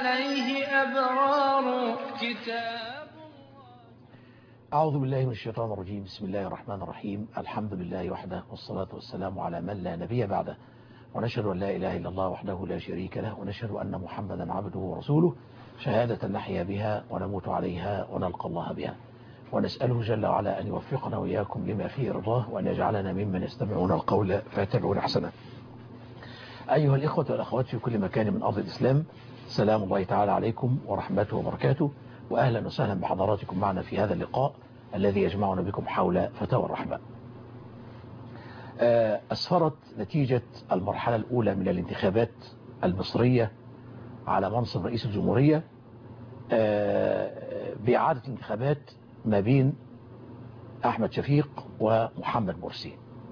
عليه أبرار كتاب أعوذ بالله من الشيطان الرجيم بسم الله الرحمن الرحيم الحمد لله وحده والصلاة والسلام على من لا نبي بعده ونشهد أن لا إله إلا الله وحده لا شريك له ونشهد أن محمدا عبده ورسوله شهادة نحيا بها ونموت عليها ونلقى الله بها ونسأله جل وعلا أن يوفقنا وإياكم لما فيه رضاه وأن يجعلنا ممن يستمعون القول فيتبعون أحسنه أيها الإخوة والأخوات في كل مكان من أرض الإسلام سلام الله تعالى عليكم ورحمته وبركاته وأهلا وسهلا بحضراتكم معنا في هذا اللقاء الذي يجمعنا بكم حول فتاوى الرحمة أسفرت نتيجة المرحلة الأولى من الانتخابات المصرية على منصب رئيس الجمهورية بإعادة الانتخابات ما بين أحمد شفيق ومحمد مرسي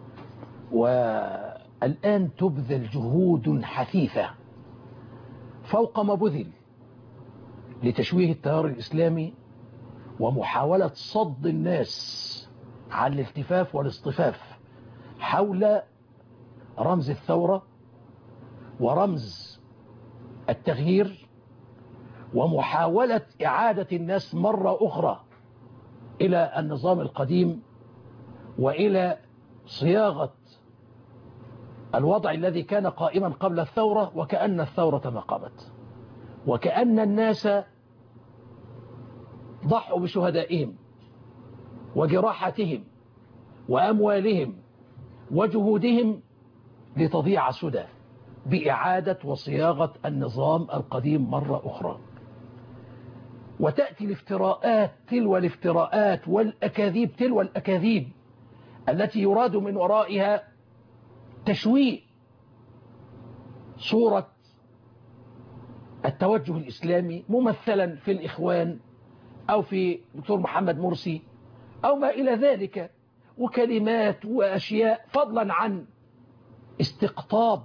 والآن تبذل جهود حثيثة فوق ما بذل لتشويه التيار الإسلامي ومحاولة صد الناس عن الالتفاف والاصطفاف حول رمز الثورة ورمز التغيير ومحاولة إعادة الناس مرة أخرى إلى النظام القديم وإلى صياغة الوضع الذي كان قائما قبل الثورة وكأن الثورة ما قامت وكأن الناس ضحوا بشهدائهم وجراحاتهم وأموالهم وجهودهم لتضيع سدى بإعادة وصياغة النظام القديم مرة أخرى وتأتي الافتراءات تلو الافتراءات والأكاذيب تلو الأكاذيب التي يراد من ورائها تشويه صورة التوجه الإسلامي ممثلا في الإخوان أو في دكتور محمد مرسي أو ما إلى ذلك وكلمات وأشياء فضلا عن استقطاب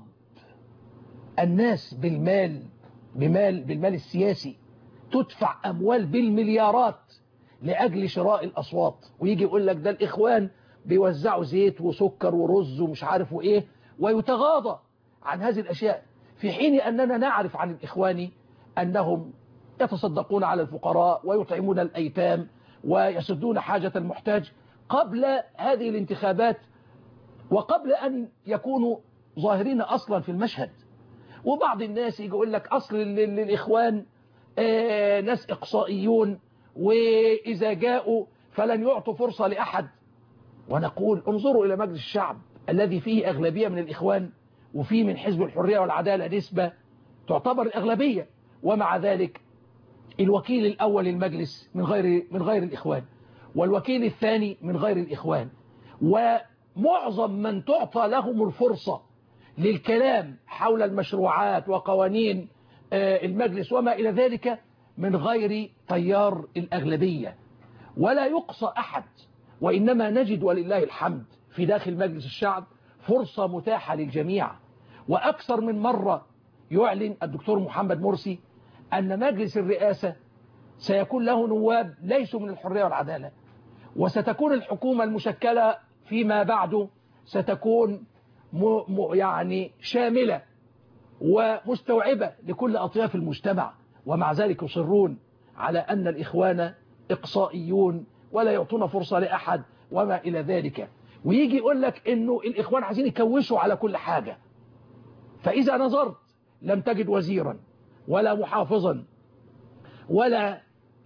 الناس بالمال بمال بالمال السياسي تدفع أموال بالمليارات لأجل شراء الأصوات ويجي يقول لك ده الإخوان بيوزعوا زيت وسكر ورز ومش عارف وإيه ويتغاضى عن هذه الأشياء في حين أننا نعرف عن الإخوان أنهم يتصدقون على الفقراء ويطعمون الأيتام ويسدون حاجة المحتاج قبل هذه الانتخابات وقبل أن يكونوا ظاهرين أصلا في المشهد وبعض الناس يجي يقول لك أصل للإخوان آه ناس إقصائيون وإذا جاءوا فلن يعطوا فرصة لأحد ونقول انظروا إلى مجلس الشعب الذي فيه أغلبية من الإخوان وفيه من حزب الحرية والعدالة نسبة تعتبر الأغلبية ومع ذلك الوكيل الأول للمجلس من غير من غير الإخوان والوكيل الثاني من غير الإخوان ومعظم من تعطى لهم الفرصة للكلام حول المشروعات وقوانين المجلس وما إلى ذلك من غير تيار الأغلبية ولا يقصى أحد وإنما نجد ولله الحمد في داخل مجلس الشعب فرصة متاحة للجميع وأكثر من مرة يعلن الدكتور محمد مرسي أن مجلس الرئاسة سيكون له نواب ليسوا من الحرية والعدالة وستكون الحكومة المشكلة فيما بعده ستكون م م يعني شاملة ومستوعبة لكل أطياف المجتمع ومع ذلك يصرون على أن الإخوان إقصائيون ولا يعطون فرصة لأحد وما إلى ذلك ويجي يقول لك إنه الإخوان عايزين يكوشوا على كل حاجة فإذا نظرت لم تجد وزيرا ولا محافظا ولا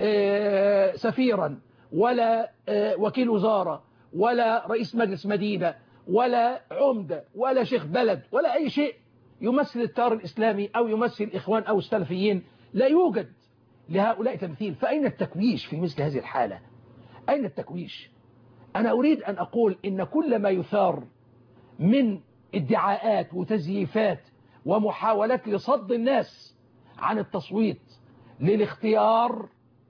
سفيرا ولا وكيل وزارة ولا رئيس مجلس مدينة ولا عمدة ولا شيخ بلد ولا أي شيء يمثل التيار الإسلامي أو يمثل الإخوان أو السلفيين لا يوجد لهؤلاء تمثيل فأين التكويش في مثل هذه الحالة أين التكويش أنا أريد أن أقول إن كل ما يثار من ادعاءات وتزييفات ومحاولات لصد الناس عن التصويت للاختيار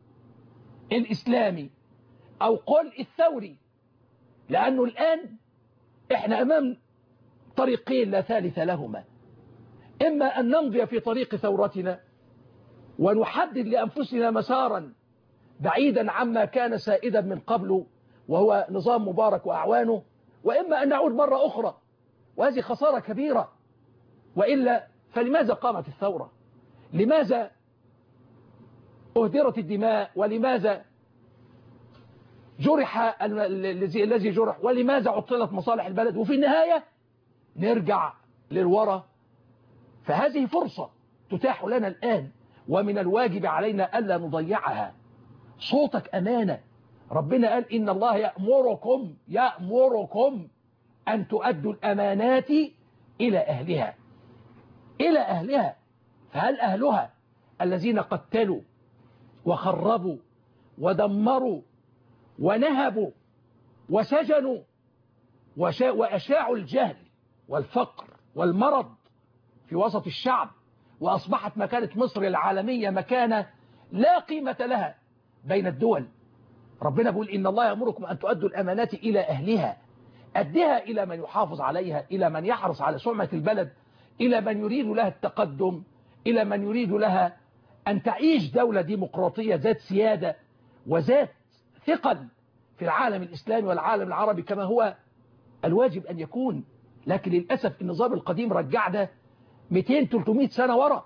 الإسلامي أو قل الثوري لأنه الآن إحنا أمام طريقين لا ثالث لهما إما أن نمضي في طريق ثورتنا ونحدد لأنفسنا مسارا بعيدا عما كان سائدا من قبل وهو نظام مبارك وأعوانه وإما أن نعود مرة أخرى وهذه خسارة كبيرة وإلا فلماذا قامت الثورة لماذا أهدرت الدماء ولماذا جرح الذي الذي جرح ولماذا عطلت مصالح البلد وفي النهاية نرجع للورى فهذه فرصة تتاح لنا الآن ومن الواجب علينا ألا نضيعها صوتك أمانة ربنا قال إن الله يأمركم يأمركم أن تؤدوا الأمانات إلى أهلها إلى أهلها فهل أهلها الذين قتلوا وخربوا ودمروا ونهبوا وسجنوا وأشاعوا الجهل والفقر والمرض في وسط الشعب وأصبحت مكانة مصر العالمية مكانة لا قيمة لها بين الدول ربنا بيقول إن الله يأمركم أن تؤدوا الأمانات إلى أهلها أدها إلى من يحافظ عليها إلى من يحرص على سمعة البلد إلى من يريد لها التقدم إلى من يريد لها أن تعيش دولة ديمقراطية ذات سيادة وذات ثقل في العالم الإسلامي والعالم العربي كما هو الواجب أن يكون لكن للأسف النظام القديم رجعنا 200-300 سنة وراء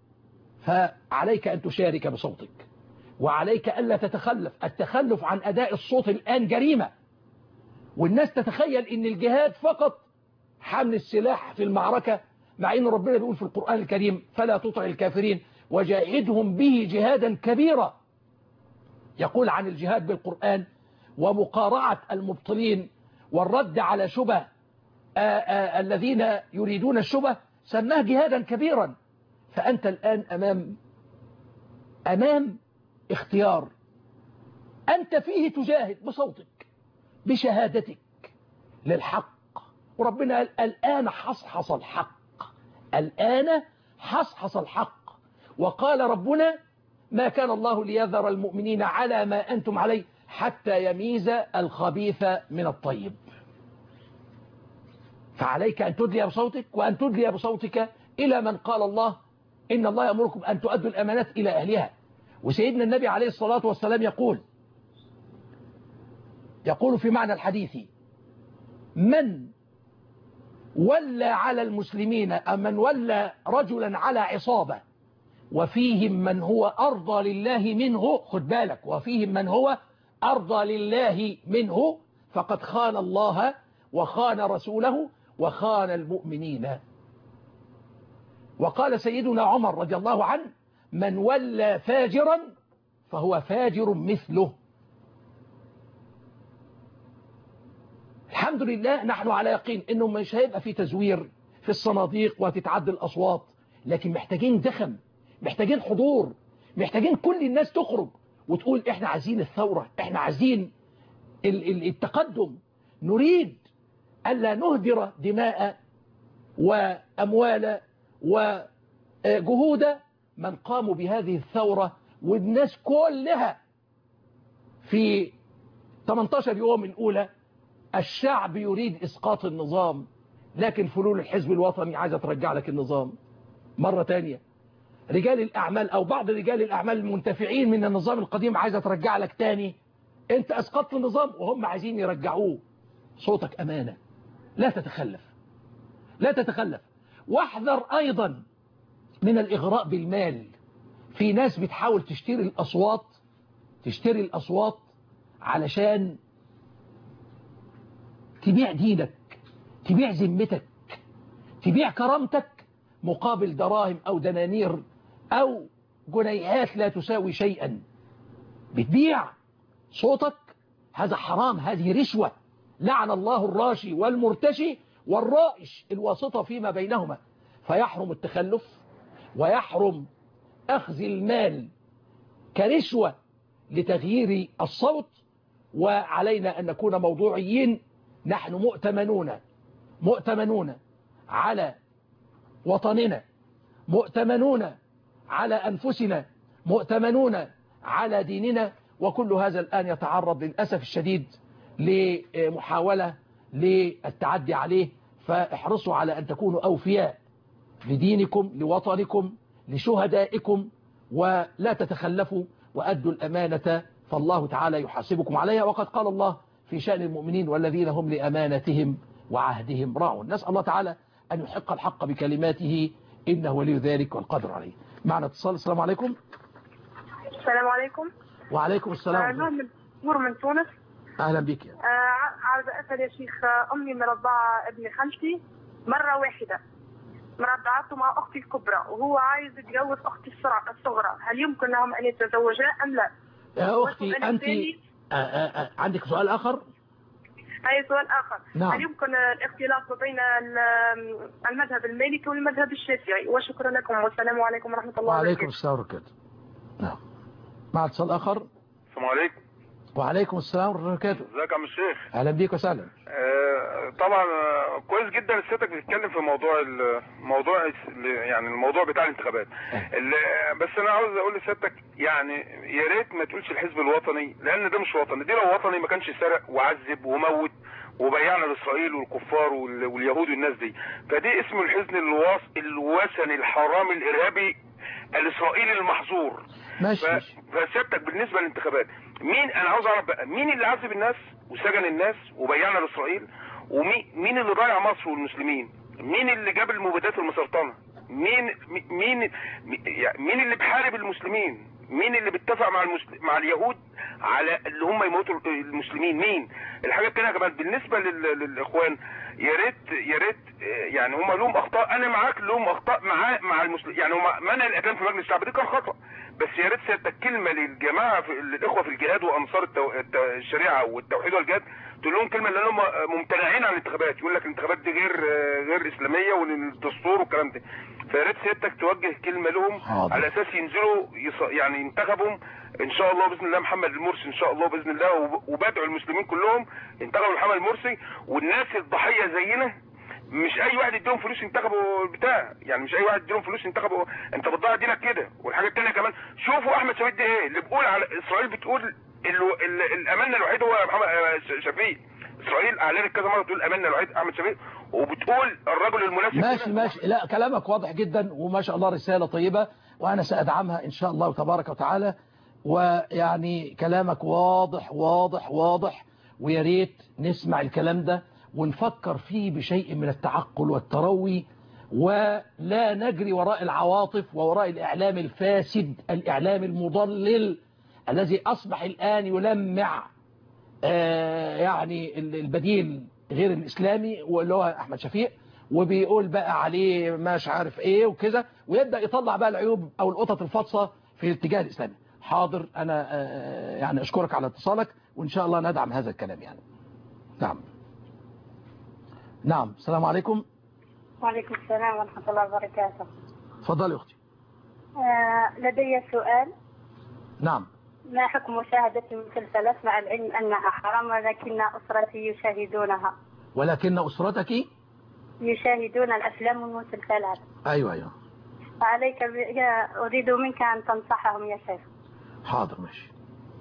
فعليك أن تشارك بصوتك وعليك ألا تتخلف التخلف عن أداء الصوت الآن جريمة والناس تتخيل أن الجهاد فقط حمل السلاح في المعركة مع أن ربنا بيقول في القرآن الكريم فلا تطع الكافرين وجاهدهم به جهادا كبيرا يقول عن الجهاد بالقرآن ومقارعة المبطلين والرد على شبه آآ آآ الذين يريدون الشبه سماه جهادا كبيرا فأنت الآن أمام أمام اختيار أنت فيه تجاهد بصوتك بشهادتك للحق وربنا قال الآن حصحص الحق الآن حصحص الحق وقال ربنا ما كان الله ليذر المؤمنين على ما أنتم عليه حتى يميز الخبيث من الطيب فعليك أن تدلي بصوتك وأن تدلي بصوتك إلى من قال الله إن الله يأمركم أن تؤدوا الأمانات إلى أهلها وسيدنا النبي عليه الصلاة والسلام يقول يقول في معنى الحديث من ولى على المسلمين أم من ولى رجلا على عصابة وفيهم من هو أرضى لله منه خد بالك وفيهم من هو أرضى لله منه فقد خان الله وخان رسوله وخان المؤمنين وقال سيدنا عمر رضي الله عنه من ولى فاجرا فهو فاجر مثله الحمد لله نحن على يقين انه مش هيبقى في تزوير في الصناديق وهتتعدى الاصوات لكن محتاجين دخم محتاجين حضور محتاجين كل الناس تخرج وتقول احنا عايزين الثورة احنا عايزين التقدم نريد ألا نهدر دماء وأموال وجهود من قاموا بهذه الثورة والناس كلها في 18 يوم الأولى الشعب يريد إسقاط النظام لكن فلول الحزب الوطني عايزة ترجع لك النظام مرة تانية رجال الأعمال أو بعض رجال الأعمال المنتفعين من النظام القديم عايزة ترجع لك تاني أنت أسقطت النظام وهم عايزين يرجعوه صوتك أمانة لا تتخلف لا تتخلف واحذر أيضا من الإغراء بالمال في ناس بتحاول تشتري الأصوات تشتري الأصوات علشان تبيع دينك تبيع ذمتك تبيع كرامتك مقابل دراهم أو دنانير أو جنيهات لا تساوي شيئا بتبيع صوتك هذا حرام هذه رشوة لعن الله الراشي والمرتشي والرائش الواسطة فيما بينهما فيحرم التخلف ويحرم أخذ المال كرشوة لتغيير الصوت وعلينا أن نكون موضوعيين نحن مؤتمنون مؤتمنون على وطننا مؤتمنون على أنفسنا مؤتمنون على ديننا وكل هذا الآن يتعرض للأسف الشديد لمحاولة للتعدي عليه فاحرصوا على أن تكونوا أوفياء لدينكم لوطنكم لشهدائكم ولا تتخلفوا وأدوا الأمانة فالله تعالى يحاسبكم عليها وقد قال الله في شأن المؤمنين والذين هم لأمانتهم وعهدهم راعون نسأل الله تعالى أن يحق الحق بكلماته إنه ولي ذلك والقدر عليه معنا اتصال السلام عليكم السلام عليكم وعليكم آه، السلام نور من نور من تونس أهلا بك يا آه، ع- عاوزة أسأل يا شيخ آه، أمي مرضعة ابن خالتي مرة واحدة مرضعته مع أختي الكبرى وهو عايز يتجوز أختي الصرع- الصغرى هل يمكن لهم أن يتزوجا أم لا؟ يا أختي والسؤال أنت الثاني- آه، آه، آه، عندك سؤال آخر هاي سؤال آخر نعم. هل يمكن الاختلاط بين ال- المذهب المالكي والمذهب الشافعي وشكرا لكم والسلام عليكم ورحمة الله وعليكم وبركاته السلام وبركاته نعم مع اتصال آخر السلام عليكم وعليكم السلام ورحمة الله وبركاته ازيك يا عم الشيخ أهلا بك وسهلا آه طبعا آه، كويس جدا سيادتك بتتكلم في موضوع ال- موضوع الس- يعني الموضوع بتاع الانتخابات ال- بس انا عاوز اقول لسيادتك يعني يا ريت ما تقولش الحزب الوطني لان ده مش وطني دي لو وطني ما كانش سرق وعذب وموت وبيعنا لاسرائيل والكفار وال- واليهود والناس دي فدي اسمه الحزن الواص الوثني الحرامي الارهابي الاسرائيلي المحظور ماشي ف- ماشي فسيادتك بالنسبه للانتخابات مين انا عاوز اعرف بقى مين اللي عذب الناس وسجن الناس وبيعنا لاسرائيل ومين مين اللي ضيع مصر والمسلمين مين اللي جاب المبيدات المسرطنه مين مين مين- يعني مين اللي بيحارب المسلمين مين اللي بيتفق مع المسل... مع اليهود على اللي هم يموتوا المسلمين مين الحاجه الثانيه يا جماعه بالنسبه لل... للاخوان يا ريت يا ريت آه، يعني هم لهم اخطاء انا معاك لهم اخطاء مع مع المسلمين يعني هم منع الاذان في مجلس الشعب دي كان خطا بس يا ريت سيادتك كلمه للجماعه في الاخوه في الجهاد وانصار التو... الت- الشريعه والتوحيد والجهاد تقول لهم كلمه لان هم ممتنعين عن الانتخابات يقول لك الانتخابات دي غير آه، غير اسلاميه والدستور والكلام ده فيا ريت سيادتك توجه كلمه لهم حاضر. على اساس ينزلوا يص... يعني ينتخبهم ان شاء الله باذن الله محمد المرسي ان شاء الله باذن الله وب- وبدعو المسلمين كلهم ينتخبوا محمد المرسي والناس الضحيه زينا مش اي واحد يديهم فلوس ينتخبوا البتاع يعني مش اي واحد يديهم فلوس ينتخبوا انت بتضيع دينك كده والحاجه الثانيه كمان شوفوا احمد شفيق ده ايه اللي بيقول على اسرائيل بتقول ال... ال... الامانه الوحيد هو محمد آه، ش- شفيق اسرائيل اعلنت كذا مره تقول الامانه الوحيد احمد شفيق وبتقول الرجل المناسب ماشي هنا. ماشي لا كلامك واضح جدا وما شاء الله رسالة طيبة وأنا سأدعمها إن شاء الله تبارك وتعالى ويعني كلامك واضح واضح واضح ويا ريت نسمع الكلام ده ونفكر فيه بشيء من التعقل والتروي ولا نجري وراء العواطف ووراء الإعلام الفاسد الإعلام المضلل الذي أصبح الآن يلمع آه، يعني ال- البديل غير الإسلامي واللي هو أحمد شفيق وبيقول بقى عليه مش عارف ايه وكذا ويبدأ يطلع بقى العيوب او القطط الفاطسة في الاتجاه الإسلامي حاضر أنا آه، يعني أشكرك على اتصالك وإن شاء الله ندعم هذا الكلام يعني نعم نعم السلام عليكم وعليكم السلام ورحمة الله وبركاته تفضلي يا أختي آه، لدي سؤال نعم ما حكم مشاهدة المسلسلات مع العلم أنها حرام ولكن أسرتي يشاهدونها ولكن أسرتك يشاهدون الأفلام والمسلسلات أيوة أيوة عليك ب... يا- أريد منك أن تنصحهم يا شيخ حاضر ماشي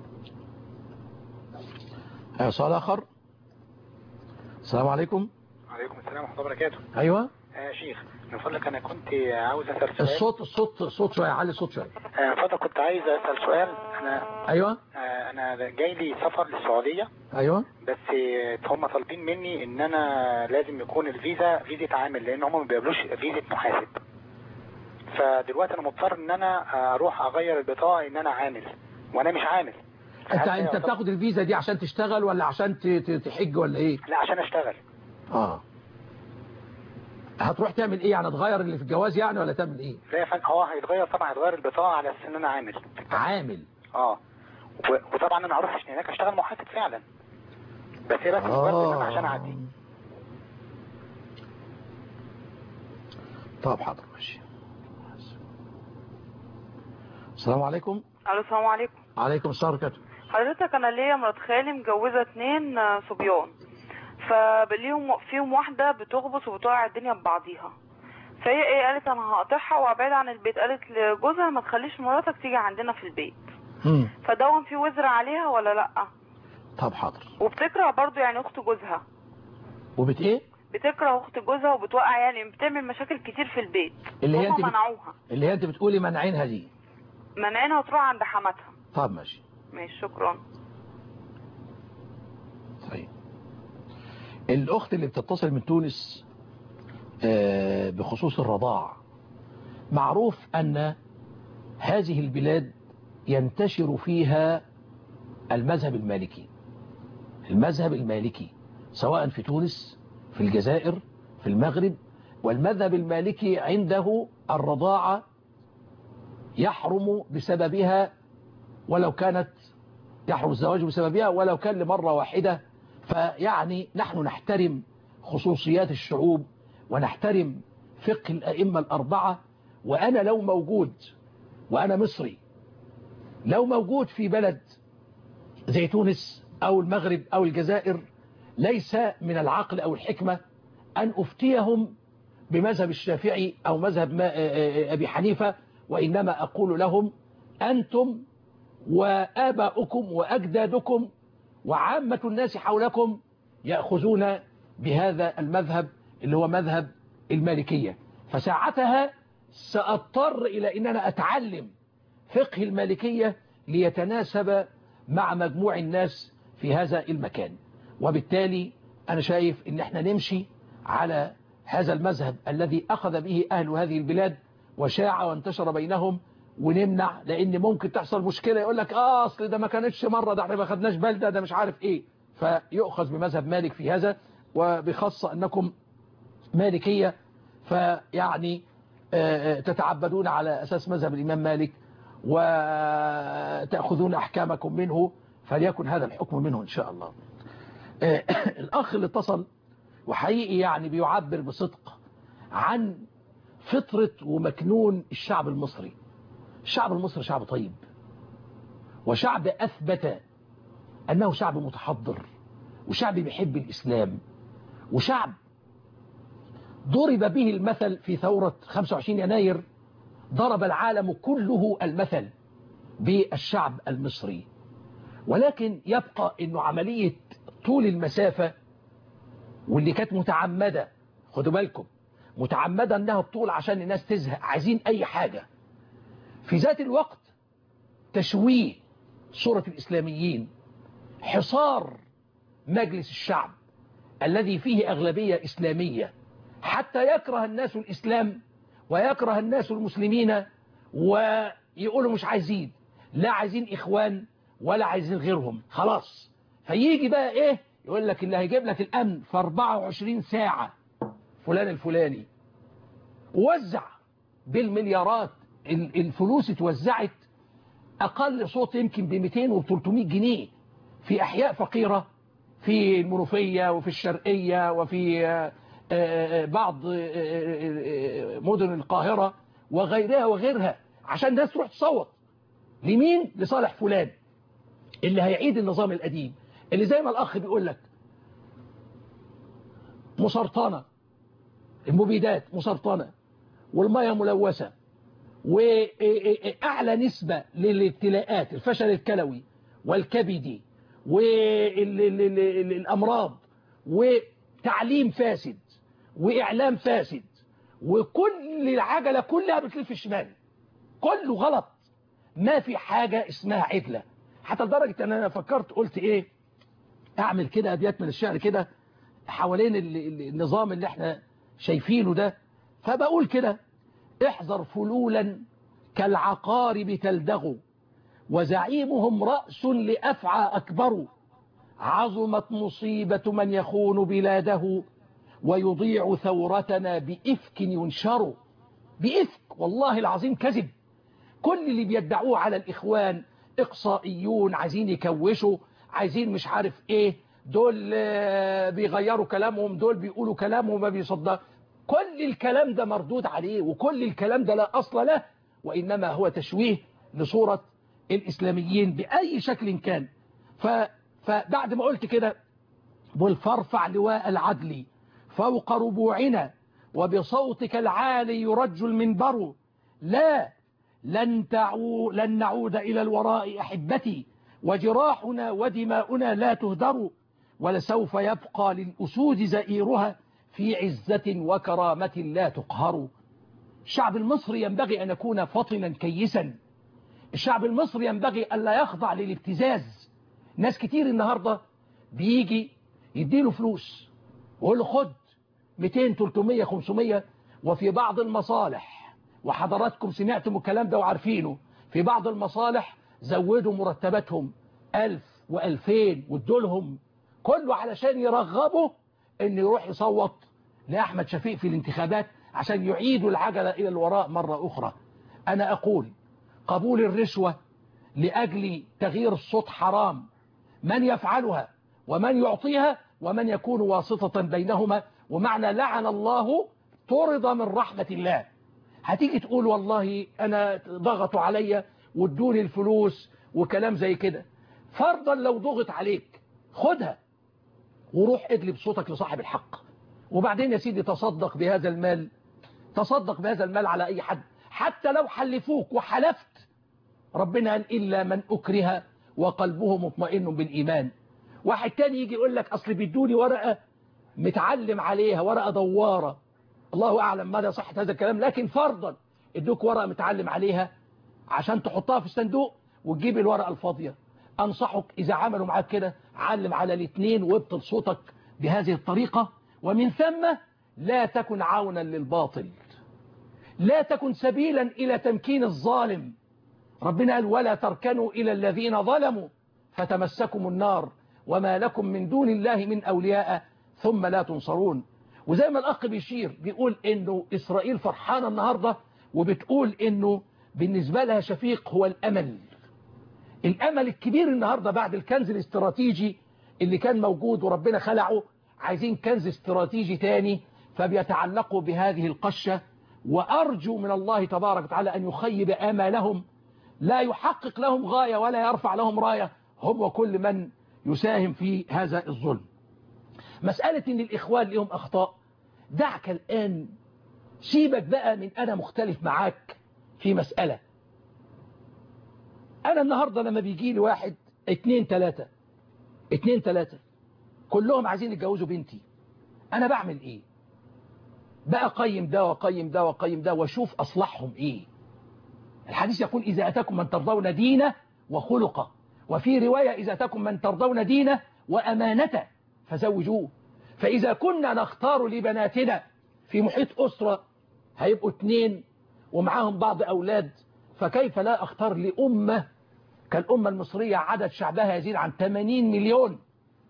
آه، سؤال آخر السلام عليكم عليكم السلام ورحمة الله وبركاته أيوة آه شيخ من فضلك أنا كنت عاوز أسأل سؤال الصوت الصوت الصوت شوية علي الصوت شوية آه من فضلك كنت عايز أسأل سؤال أنا أيوة آه أنا جاي لي سفر للسعودية أيوة بس آه، هم طالبين مني إن أنا لازم يكون الفيزا فيزا عامل لأن هم ما بيقبلوش فيزا محاسب فدلوقتي أنا مضطر إن أنا أروح أغير البطاقة إن أنا عامل وأنا مش عامل أنت فهل أنت يعتبر- بتاخد الفيزا دي عشان تشتغل ولا عشان ت- ت- تحج ولا إيه لا عشان أشتغل آه هتروح تعمل إيه يعني تغير اللي في الجواز يعني ولا تعمل إيه لا يا فندم هو هيتغير طبعا هيتغير البطاقة على أساس إن أنا عامل عامل اه و- وطبعا انا هروح عشان هناك اشتغل محاسب فعلا بس هي بس مجرد ان انا عشان اعدي طب حاضر ماشي السلام عليكم الو السلام عليكم عليكم السلام ورحمة الله حضرتك انا ليا مرات خالي مجوزه اتنين آه، صبيان فليهم فيهم واحده بتغبص وبتوقع الدنيا ببعضيها فهي ايه قالت انا هقطعها وابعد عن البيت قالت لجوزها ما تخليش مراتك تيجي عندنا في البيت مم. فدون في وزر عليها ولا لا طب حاضر وبتكره برضو يعني اخت جوزها وبت ايه بتكره اخت جوزها وبتوقع يعني بتعمل مشاكل كتير في البيت اللي هي هما انت بت... منعوها اللي هي انت بتقولي منعينها دي منعينها وتروح عند حماتها طب ماشي ماشي شكرا طيب الاخت اللي بتتصل من تونس آه، بخصوص الرضاع معروف ان هذه البلاد ينتشر فيها المذهب المالكي المذهب المالكي سواء في تونس في الجزائر في المغرب والمذهب المالكي عنده الرضاعة يحرم بسببها ولو كانت يحرم الزواج بسببها ولو كان لمرة واحدة فيعني نحن نحترم خصوصيات الشعوب ونحترم فقه الأئمة الأربعة وأنا لو موجود وأنا مصري لو موجود في بلد زي تونس أو المغرب أو الجزائر ليس من العقل أو الحكمة أن أفتيهم بمذهب الشافعي أو مذهب أبي حنيفة وإنما أقول لهم أنتم وآباؤكم وأجدادكم وعامة الناس حولكم يأخذون بهذا المذهب اللي هو مذهب المالكية فساعتها سأضطر إلى أن أنا أتعلم فقه المالكية ليتناسب مع مجموع الناس في هذا المكان وبالتالي أنا شايف أن احنا نمشي على هذا المذهب الذي أخذ به أهل هذه البلاد وشاع وانتشر بينهم ونمنع لأن ممكن تحصل مشكلة يقول لك آه أصل ده ما كانتش مرة ده احنا ما خدناش بلدة ده مش عارف إيه فيؤخذ بمذهب مالك في هذا وبخاصة أنكم مالكية فيعني تتعبدون على أساس مذهب الإمام مالك وتأخذون أحكامكم منه فليكن هذا الحكم منه إن شاء الله الأخ اللي اتصل وحقيقي يعني بيعبر بصدق عن فطرة ومكنون الشعب المصري الشعب المصري شعب طيب وشعب أثبت أنه شعب متحضر وشعب بيحب الإسلام وشعب ضرب به المثل في ثورة 25 يناير ضرب العالم كله المثل بالشعب المصري ولكن يبقى أنه عملية طول المسافة واللي كانت متعمدة خدوا بالكم متعمدة أنها الطول عشان الناس تزهق عايزين أي حاجة في ذات الوقت تشويه صورة الإسلاميين حصار مجلس الشعب الذي فيه أغلبية إسلامية حتى يكره الناس الإسلام ويكره الناس المسلمين ويقولوا مش عايزين لا عايزين إخوان ولا عايزين غيرهم خلاص فيجي بقى إيه يقول لك اللي هيجيب لك الأمن في 24 ساعة فلان الفلاني وزع بالمليارات الفلوس اتوزعت أقل صوت يمكن ب 200 و 300 جنيه في أحياء فقيرة في المنوفية وفي الشرقية وفي بعض مدن القاهرة وغيرها وغيرها عشان الناس تروح تصوت لمين؟ لصالح فلان اللي هيعيد النظام القديم اللي زي ما الأخ بيقول لك مسرطنة المبيدات مسرطنة والمية ملوثة وأعلى نسبة للابتلاءات الفشل الكلوي والكبدي والأمراض وتعليم فاسد وإعلام فاسد وكل العجلة كلها بتلف الشمال كله غلط ما في حاجة اسمها عدلة حتى لدرجة أن أنا فكرت قلت إيه أعمل كده أبيات من الشعر كده حوالين النظام اللي احنا شايفينه ده فبقول كده احذر فلولا كالعقارب تلدغ وزعيمهم رأس لأفعى أكبر عظمت مصيبة من يخون بلاده ويضيع ثورتنا بإفك ينشر بإفك والله العظيم كذب كل اللي بيدعوه على الإخوان إقصائيون عايزين يكوشوا عايزين مش عارف إيه دول بيغيروا كلامهم دول بيقولوا كلامهم ما بيصدق كل الكلام ده مردود عليه وكل الكلام ده لا أصل له وإنما هو تشويه لصورة الإسلاميين بأي شكل كان ف... فبعد ما قلت كده بقول فارفع لواء العدل فوق ربوعنا وبصوتك العالي يرج المنبر لا لن, تعو لن نعود إلى الوراء أحبتي وجراحنا ودماؤنا لا تهدر ولسوف يبقى للأسود زئيرها في عزة وكرامة لا تقهر الشعب المصري ينبغي أن يكون فطنا كيسا الشعب المصري ينبغي ألا يخضع للابتزاز ناس كتير النهاردة بيجي يديله فلوس ويقول له خد 200 300 500 وفي بعض المصالح وحضراتكم سمعتم الكلام ده وعارفينه في بعض المصالح زودوا مرتباتهم ألف وألفين وادولهم كله علشان يرغبوا ان يروح يصوت لأحمد شفيق في الانتخابات عشان يعيدوا العجلة إلى الوراء مرة أخرى أنا أقول قبول الرشوة لأجل تغيير الصوت حرام من يفعلها ومن يعطيها ومن يكون واسطة بينهما ومعنى لعن الله طرد من رحمة الله هتيجي تقول والله أنا ضغطوا عليا وادوني الفلوس وكلام زي كده فرضا لو ضغط عليك خدها وروح اجلب صوتك لصاحب الحق وبعدين يا سيدي تصدق بهذا المال تصدق بهذا المال على أي حد حتى لو حلفوك وحلفت ربنا قال إلا من أكره وقلبه مطمئن بالإيمان واحد تاني يجي يقول لك أصل بيدوني ورقة متعلم عليها ورقة دوارة الله أعلم ماذا صحة هذا الكلام لكن فرضا ادوك ورقة متعلم عليها عشان تحطها في الصندوق وتجيب الورقة الفاضية أنصحك إذا عملوا معاك كده علم على الاثنين وابطل صوتك بهذه الطريقة ومن ثم لا تكن عونا للباطل لا تكن سبيلا إلى تمكين الظالم ربنا قال ولا تركنوا إلى الذين ظلموا فتمسكم النار وما لكم من دون الله من أولياء ثم لا تنصرون وزي ما الأخ بيشير بيقول إنه إسرائيل فرحانة النهاردة وبتقول إنه بالنسبة لها شفيق هو الأمل الأمل الكبير النهاردة بعد الكنز الاستراتيجي اللي كان موجود وربنا خلعه عايزين كنز استراتيجي تاني فبيتعلقوا بهذه القشة وأرجو من الله تبارك وتعالى أن يخيب آمالهم لا يحقق لهم غاية ولا يرفع لهم راية هم وكل من يساهم في هذا الظلم مسألة أن الإخوان لهم أخطاء دعك الآن سيبك بقى من أنا مختلف معاك في مسألة أنا النهاردة لما بيجي لي واحد اتنين تلاتة اتنين تلاتة كلهم عايزين يتجوزوا بنتي أنا بعمل إيه بقى قيم ده وقيم ده وقيم ده واشوف أصلحهم إيه الحديث يقول إذا أتاكم من ترضون دينه وخلقه وفي رواية إذا أتاكم من ترضون دينه وأمانته فزوجوه فإذا كنا نختار لبناتنا في محيط أسرة هيبقوا اتنين ومعاهم بعض أولاد فكيف لا أختار لأمة كالأمة المصرية عدد شعبها يزيد عن 80 مليون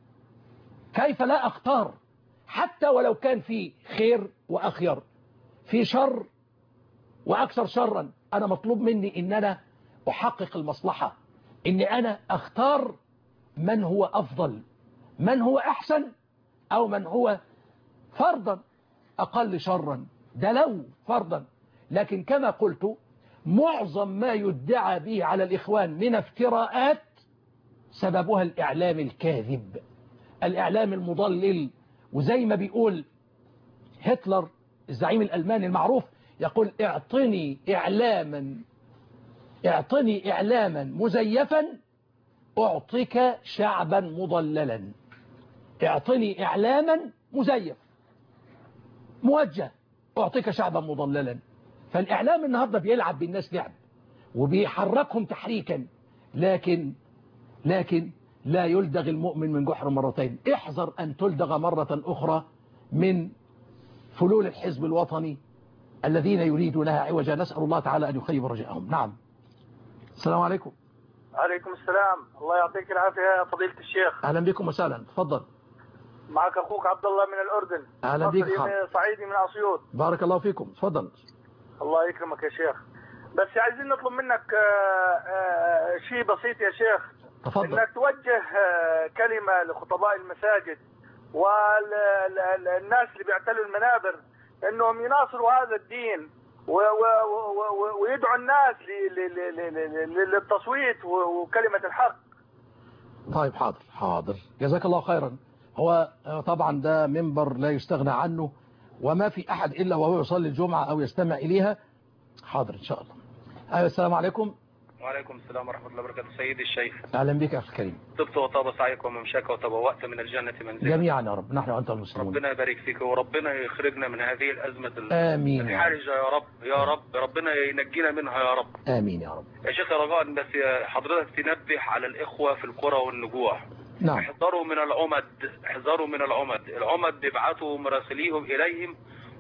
كيف لا أختار حتى ولو كان في خير وأخير في شر وأكثر شرا أنا مطلوب مني إن أنا أحقق المصلحة إن أنا أختار من هو أفضل من هو أحسن أو من هو فرضا أقل شرا ده لو فرضا لكن كما قلت معظم ما يدعى به على الإخوان من افتراءات سببها الإعلام الكاذب الإعلام المضلل وزي ما بيقول هتلر الزعيم الألماني المعروف يقول اعطني إعلاما اعطني إعلاما مزيفا أعطيك شعبا مضللا اعطني إعلاما مزيف موجه أعطيك شعبا مضللا فالإعلام النهاردة بيلعب بالناس لعب وبيحركهم تحريكا لكن لكن لا يلدغ المؤمن من جحر مرتين احذر أن تلدغ مرة أخرى من فلول الحزب الوطني الذين يريدونها عوجا نسأل الله تعالى أن يخيب رجاءهم نعم السلام عليكم عليكم السلام الله يعطيك العافية يا فضيلة الشيخ أهلا بكم وسهلا تفضل معك أخوك عبد الله من الأردن أهلا بك مصري حاضر. صعيدي من أسيوط بارك الله فيكم تفضل الله يكرمك يا شيخ بس عايزين نطلب منك آه، آه، شيء بسيط يا شيخ تفضل انك توجه آه، كلمة لخطباء المساجد والناس اللي بيعتلوا المنابر انهم يناصروا هذا الدين و- و- و- و- ويدعوا الناس ل- ل- ل- ل- ل- للتصويت و- وكلمة الحق طيب حاضر حاضر جزاك الله خيرا هو آه، طبعا ده منبر لا يستغنى عنه وما في أحد إلا وهو يصلي الجمعة أو يستمع إليها حاضر إن شاء الله أيوة السلام عليكم وعليكم السلام ورحمة الله وبركاته سيدي الشيخ أهلا بك أخي الكريم طبت وطاب سعيك وممشاك وتبوأت من الجنة منزلا جميعا يا رب نحن وأنت المسلمون ربنا يبارك فيك وربنا يخرجنا من هذه الأزمة ال- آمين يا رب الحرجة يا رب يا رب ربنا ينجينا منها يا رب آمين يا رب يا شيخ رجاء بس يا حضرتك تنبه على الإخوة في القرى والنجوع نعم احذروا من العمد احذروا من العمد العمد بيبعتوا مراسليهم إليهم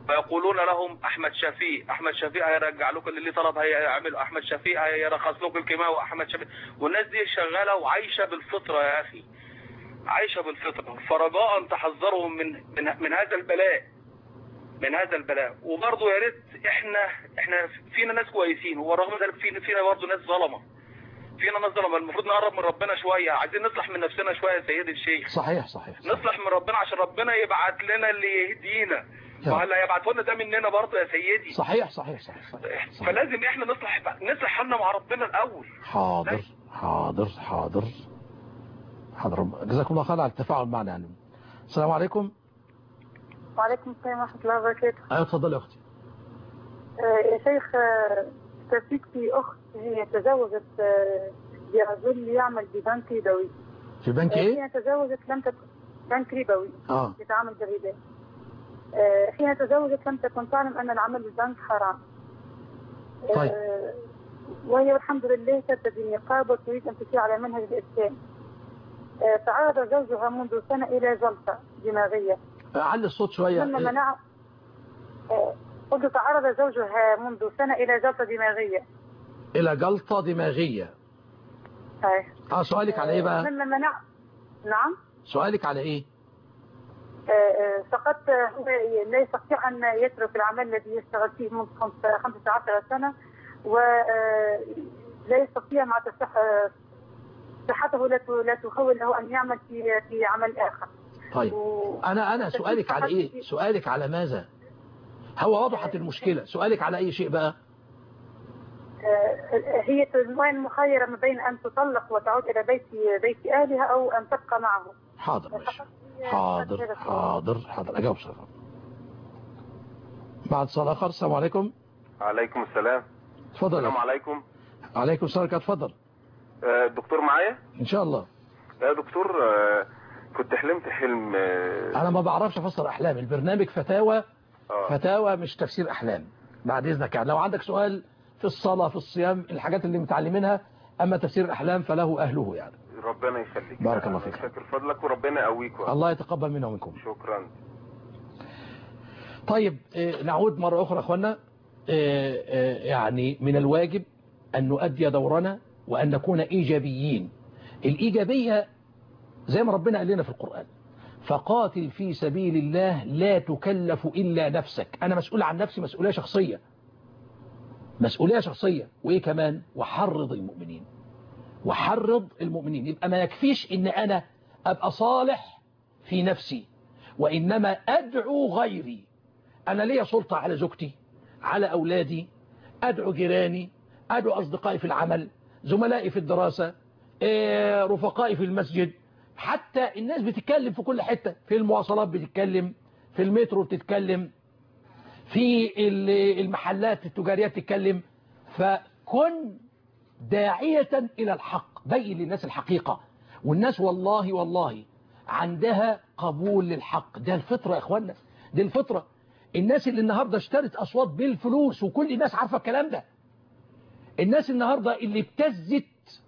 ويقولون لهم احمد شفيق احمد شفيق هيرجع لكم اللي طلب هيعمل احمد شفيق هيرخص لكم الكيماوي واحمد شفيق والناس دي شغاله وعايشه بالفطره يا اخي عايشه بالفطره فرجاء تحذرهم من من, من هذا البلاء من هذا البلاء وبرضه يا ريت احنا احنا فينا ناس كويسين ورغم ذلك فينا فينا برضه ناس ظلمه فينا ناس ظلمه المفروض نقرب من ربنا شويه عايزين نصلح من نفسنا شويه يا سيدي الشيخ صحيح صحيح نصلح من ربنا عشان ربنا يبعت لنا اللي يهدينا يا. وهلا هيبعته لنا ده مننا برضه يا سيدي صحيح صحيح صحيح, صحيح. صحيح. فلازم احنا نصلح نصلح حالنا مع ربنا الاول حاضر حاضر حاضر حاضر جزاكم الله خير على التفاعل معنا يعني السلام عليكم وعليكم السلام ورحمة الله وبركاته ايوه اتفضل يا اختي آه، يا شيخ آه، صديقتي أخت هي تزوجت آه، برجل يعمل ببنك ربوي في بنك آه، ايه حين تزوجت لم تكن بنك ربوي اه يتعامل بالربا آه، حين تزوجت لم تكن تعلم أن العمل بالبنك حرام آه، طيب. وهي الحمد لله ترتدي النقاب وتريد أن تسير على منهج الإسلام آه، تعرض زوجها منذ سنة إلى جلطة دماغية علي الصوت شويه ثم إيه؟ منع آه، قلت تعرض زوجها منذ سنة إلى جلطة دماغية الى جلطه دماغيه أي. اه سؤالك على ايه بقى ثم منع نعم سؤالك على ايه آه، آه، فقد هو لا يستطيع أن يترك العمل الذي يشتغل فيه منذ خمس- 15 سنة ولا يستطيع مع تصح آه، صحته لا ت- لا تخول له أن يعمل في في عمل آخر طيب و- انا انا سؤالك على ايه سؤالك على ماذا هو وضحت المشكله سؤالك على اي شيء بقى آه، هي الآن مخيرة ما بين أن تطلق وتعود إلى بيت بيت أهلها أو أن تبقى معه حاضر ماشي فقط هي- حاضر هذا السؤال. حاضر حاضر اجاوب بصراحه بعد اتصال اخر السلام عليكم عليكم السلام اتفضل السلام يا أخي. عليكم عليكم السلام اتفضل آه، الدكتور معايا ان شاء الله يا دكتور آه، كنت حلمت حلم آه، انا ما بعرفش افسر احلام البرنامج فتاوى آه. فتاوى مش تفسير احلام بعد اذنك يعني لو عندك سؤال في الصلاه في الصيام الحاجات اللي متعلمينها اما تفسير الاحلام فله اهله يعني ربنا يخليك بارك الله أنا فيك. شاكر فضلك وربنا يقويك الله يتقبل منا ومنكم شكرا طيب آه، نعود مرة أخرى أخوانا آه، آه، يعني من الواجب أن نؤدي دورنا وأن نكون إيجابيين الإيجابية زي ما ربنا قال لنا في القرآن فقاتل في سبيل الله لا تكلف إلا نفسك أنا مسؤول عن نفسي مسؤولية شخصية مسؤولية شخصية وإيه كمان وحرض المؤمنين وحرض المؤمنين يبقى ما يكفيش إن أنا أبقى صالح في نفسي وإنما أدعو غيري أنا ليا سلطة على زوجتي على أولادي أدعو جيراني أدعو أصدقائي في العمل زملائي في الدراسة إيه، رفقائي في المسجد حتى الناس بتتكلم في كل حتة في المواصلات بتتكلم في المترو بتتكلم في ال- المحلات التجارية بتتكلم فكن داعية إلى الحق بين للناس الحقيقة والناس والله والله عندها قبول للحق ده الفطرة يا إخوانا دي الفطرة الناس اللي النهاردة اشترت أصوات بالفلوس وكل الناس عارفة الكلام ده الناس النهاردة اللي ابتزت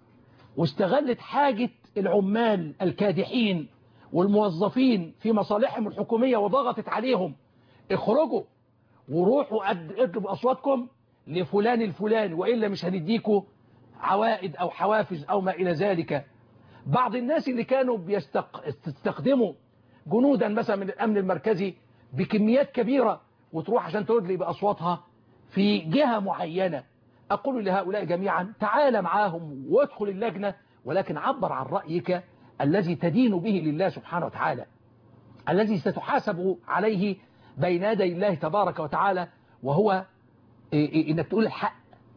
واستغلت حاجة العمال الكادحين والموظفين في مصالحهم الحكومية وضغطت عليهم اخرجوا وروحوا قد- اطلبوا أصواتكم لفلان الفلاني وإلا مش هنديكوا عوائد أو حوافز أو ما إلى ذلك بعض الناس اللي كانوا بيستخدموا جنودا مثلا من الأمن المركزي بكميات كبيرة وتروح عشان تدلي بأصواتها في جهة معينة أقول لهؤلاء جميعا تعال معاهم وادخل اللجنة ولكن عبر عن رأيك الذي تدين به لله سبحانه وتعالى الذي ستحاسب عليه بين يدي الله تبارك وتعالى وهو إيه إيه انك تقول الحق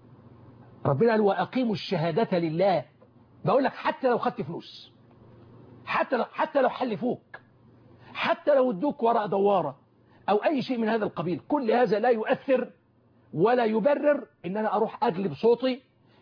ربنا قال واقيموا الشهادة لله بقول لك حتى لو خدت فلوس حتى لو حتى لو حلفوك حتى لو ادوك ورق دوارة او اي شيء من هذا القبيل كل هذا لا يؤثر ولا يبرر ان انا اروح اجلب صوتي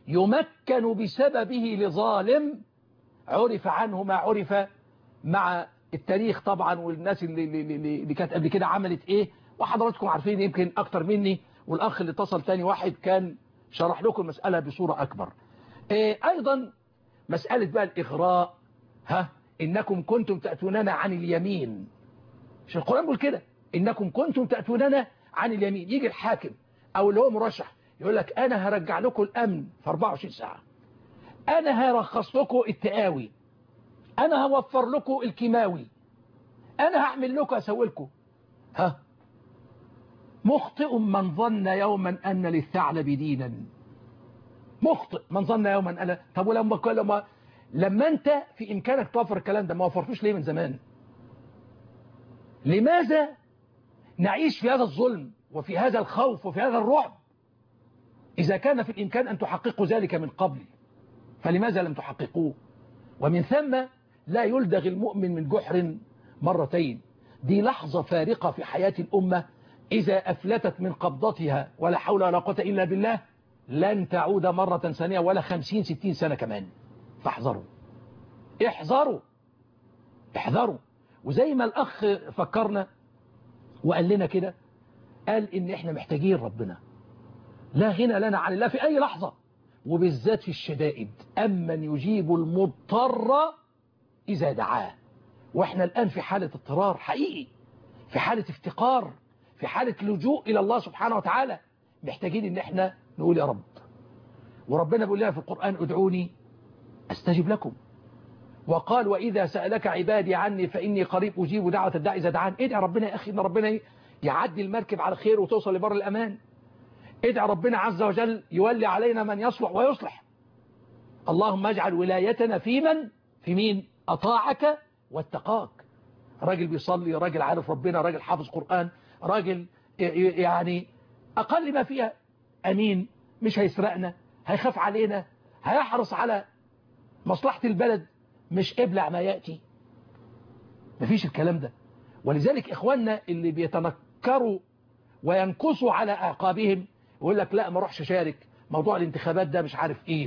يمكن بسببه لظالم عرف عنه ما عرف مع التاريخ طبعا والناس اللي, اللي, اللي اللي كانت قبل كده عملت ايه وحضراتكم عارفين يمكن اكتر مني والاخ اللي اتصل تاني واحد كان شرح لكم المسألة بصورة اكبر إيه ايضا مسألة بقى الاغراء ها انكم كنتم تأتوننا عن اليمين مش القرآن بيقول كده انكم كنتم تأتوننا عن اليمين يجي الحاكم او اللي هو مرشح يقول لك انا هرجع لكم الامن في 24 ساعة انا هرخص لكم التقاوي انا هوفر لكم الكيماوي انا هعمل لكم اسوي لكم ها مخطئ من ظن يوما ان للثعلب دينا مخطئ من ظن يوما أنا طب ولما لما لما انت في امكانك توفر الكلام ده ما وفرتوش ليه من زمان لماذا نعيش في هذا الظلم وفي هذا الخوف وفي هذا الرعب إذا كان في الإمكان أن تحققوا ذلك من قبل فلماذا لم تحققوه ومن ثم لا يلدغ المؤمن من جحر مرتين دي لحظة فارقة في حياة الأمة إذا أفلتت من قبضتها ولا حول ولا قوة إلا بالله لن تعود مرة ثانية ولا خمسين ستين سنة كمان فاحذروا احذروا احذروا وزي ما الأخ فكرنا وقال لنا كده قال إن إحنا محتاجين ربنا لا غنى لنا عن الله في أي لحظة وبالذات في الشدائد أمن يجيب المضطر إذا دعاه وإحنا الآن في حالة اضطرار حقيقي في حالة افتقار في حالة لجوء إلى الله سبحانه وتعالى محتاجين إن إحنا نقول يا رب وربنا بيقول لنا في القرآن ادعوني أستجب لكم وقال وإذا سألك عبادي عني فإني قريب أجيب دعوة الداعي إذا دعان ادعي ربنا يا أخي إن ربنا يعدي المركب على خير وتوصل لبر الأمان ادعي ربنا عز وجل يولي علينا من يصلح ويصلح اللهم اجعل ولايتنا في من في مين أطاعك واتقاك راجل بيصلي راجل عارف ربنا راجل حافظ قرآن راجل يعني أقل ما فيها أمين مش هيسرقنا هيخاف علينا هيحرص على مصلحة البلد مش ابلع ما يأتي مفيش الكلام ده ولذلك إخواننا اللي بيتنكروا وينكسوا على أعقابهم يقول لك لا ما اروحش اشارك موضوع الانتخابات ده مش عارف ايه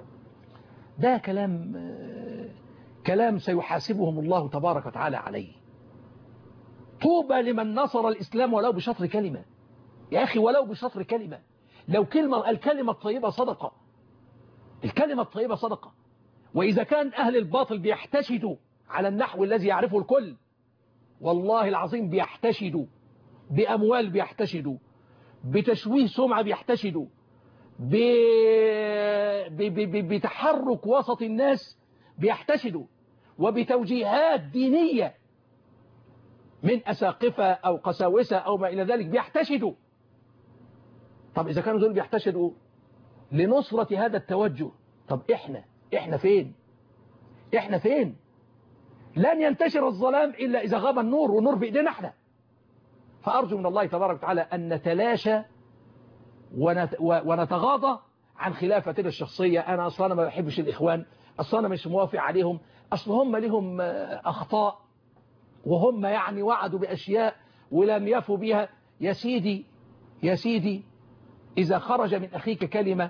ده كلام كلام سيحاسبهم الله تبارك وتعالى عليه طوبى لمن نصر الإسلام ولو بشطر كلمة يا أخي ولو بشطر كلمة لو كلمة الكلمة الطيبة صدقة الكلمة الطيبة صدقة وإذا كان أهل الباطل بيحتشدوا على النحو الذي يعرفه الكل والله العظيم بيحتشدوا بأموال بيحتشدوا بتشويه سمعة بيحتشدوا ب... ب... ب... بتحرك وسط الناس بيحتشدوا وبتوجيهات دينية من أساقفة أو قساوسة أو ما إلى ذلك بيحتشدوا طب إذا كانوا دول بيحتشدوا لنصرة هذا التوجه طب إحنا إحنا فين إحنا فين لن ينتشر الظلام إلا إذا غاب النور والنور بإيدينا إحنا فأرجو من الله تبارك وتعالى أن نتلاشى ونت... ونتغاضى عن خلافتنا الشخصية أنا أصلا ما بحبش الإخوان أصلا مش موافق عليهم أصل هم لهم أخطاء وهم يعني وعدوا بأشياء ولم يفوا بها يا سيدي يا سيدي إذا خرج من أخيك كلمة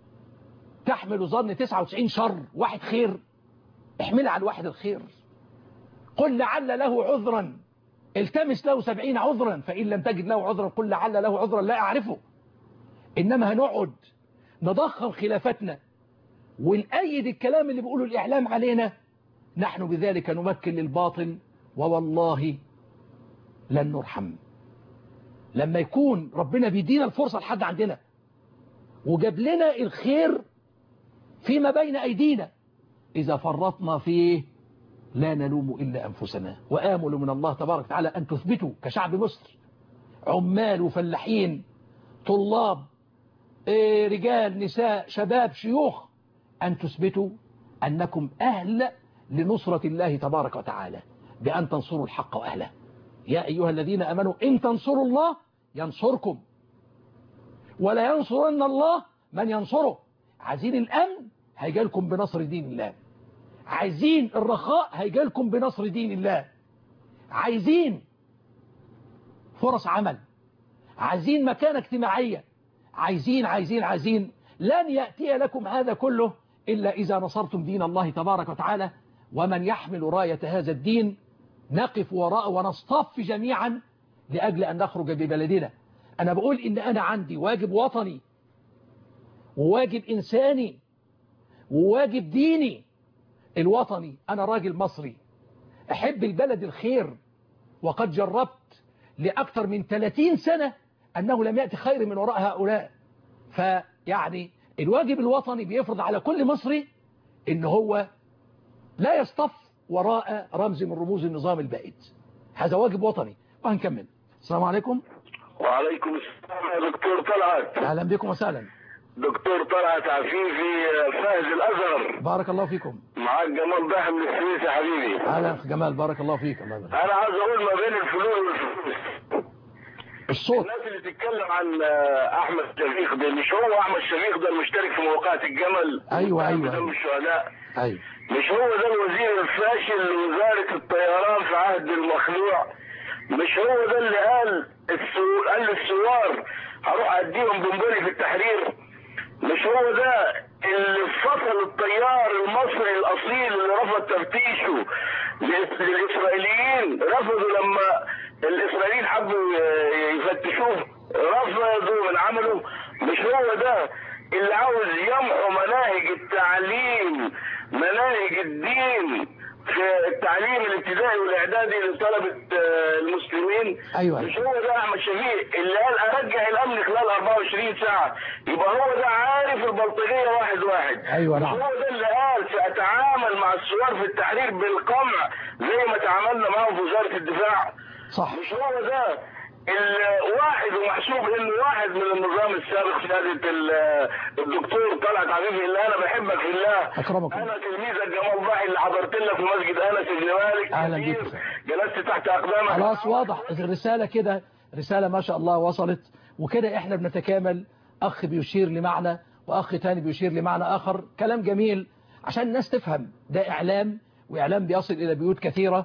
تحمل ظن 99 شر واحد خير احمل على الواحد الخير قل لعل له عذرا التمس له سبعين عذرا فإن لم تجد له عذرا قل لعل له عذرا لا أعرفه إنما هنقعد نضخم خلافتنا ونأيد الكلام اللي بيقوله الإعلام علينا نحن بذلك نمكن للباطل ووالله لن نرحم لما يكون ربنا بيدينا الفرصة لحد عندنا وجاب لنا الخير فيما بين أيدينا إذا فرطنا فيه لا نلوم إلا أنفسنا وآمل من الله تبارك وتعالى أن تثبتوا كشعب مصر عمال وفلاحين طلاب رجال نساء شباب شيوخ أن تثبتوا أنكم أهل لنصرة الله تبارك وتعالى بأن تنصروا الحق وأهله يا أيها الذين أمنوا إن تنصروا الله ينصركم ولا ينصرن الله من ينصره عايزين الأمن هيجالكم بنصر دين الله عايزين الرخاء هيجالكم بنصر دين الله عايزين فرص عمل عايزين مكانة اجتماعية عايزين عايزين عايزين لن يأتي لكم هذا كله إلا إذا نصرتم دين الله تبارك وتعالى ومن يحمل راية هذا الدين نقف وراءه ونصطف جميعا لأجل أن نخرج ببلدنا أنا بقول إن أنا عندي واجب وطني وواجب إنساني وواجب ديني الوطني أنا راجل مصري أحب البلد الخير وقد جربت لأكثر من 30 سنة أنه لم يأتي خير من وراء هؤلاء فيعني الواجب الوطني بيفرض على كل مصري ان هو لا يصطف وراء رمز من رموز النظام البائد هذا واجب وطني وهنكمل السلام عليكم وعليكم السلام يا دكتور طلعت اهلا بكم وسهلا دكتور طلعت عفيفي فاز الازهر بارك الله فيكم معاك جمال ضاحم من السويس يا حبيبي اهلا اخ جمال بارك الله فيك الله يبارك. انا عايز اقول ما بين الفلول والفلوس الصوت الناس اللي تتكلم عن آه، احمد شفيق ده مش هو احمد شفيق ده المشترك في موقعة الجمل أيوة، أيوة، بدم أيوة. الشهداء ايوه مش هو ده الوزير الفاشل لوزارة الطيران في عهد المخلوع مش هو ده اللي قال السو... قال للثوار هروح اديهم بنبلي في التحرير مش هو ده اللي فصل الطيار المصري الاصيل اللي رفض تفتيشه للإس- للاسرائيليين رفضوا لما الاسرائيليين حبوا ي- يفتشوه رفضوا من عمله مش هو ده اللي عاوز يمحو مناهج التعليم مناهج الدين في التعليم الابتدائي والاعدادي لطلبه آه، المسلمين أيوة. مش هو ده احمد شفيق اللي قال ارجع الامن خلال 24 ساعه يبقى هو ده عارف البلطجيه واحد واحد أيوة، مش نعم. هو ده اللي قال ساتعامل مع الثوار في التحرير بالقمع زي ما تعاملنا معاهم في وزاره الدفاع صح مش هو ده الواحد ومحسوب انه واحد من النظام السابق في هذه ال- الدكتور طلعت عفيفي اللي انا بحبك في الله أكرمكم. انا تلميذك جمال ضاحي اللي حضرت لك في مسجد انس بن مالك أهلا بيك كتير. يا سيدي. جلست تحت اقدامك خلاص واضح الرسالة كده رسالة ما شاء الله وصلت وكده احنا بنتكامل اخ بيشير لمعنى واخ تاني بيشير لمعنى اخر كلام جميل عشان الناس تفهم ده اعلام واعلام بيصل الى بيوت كثيرة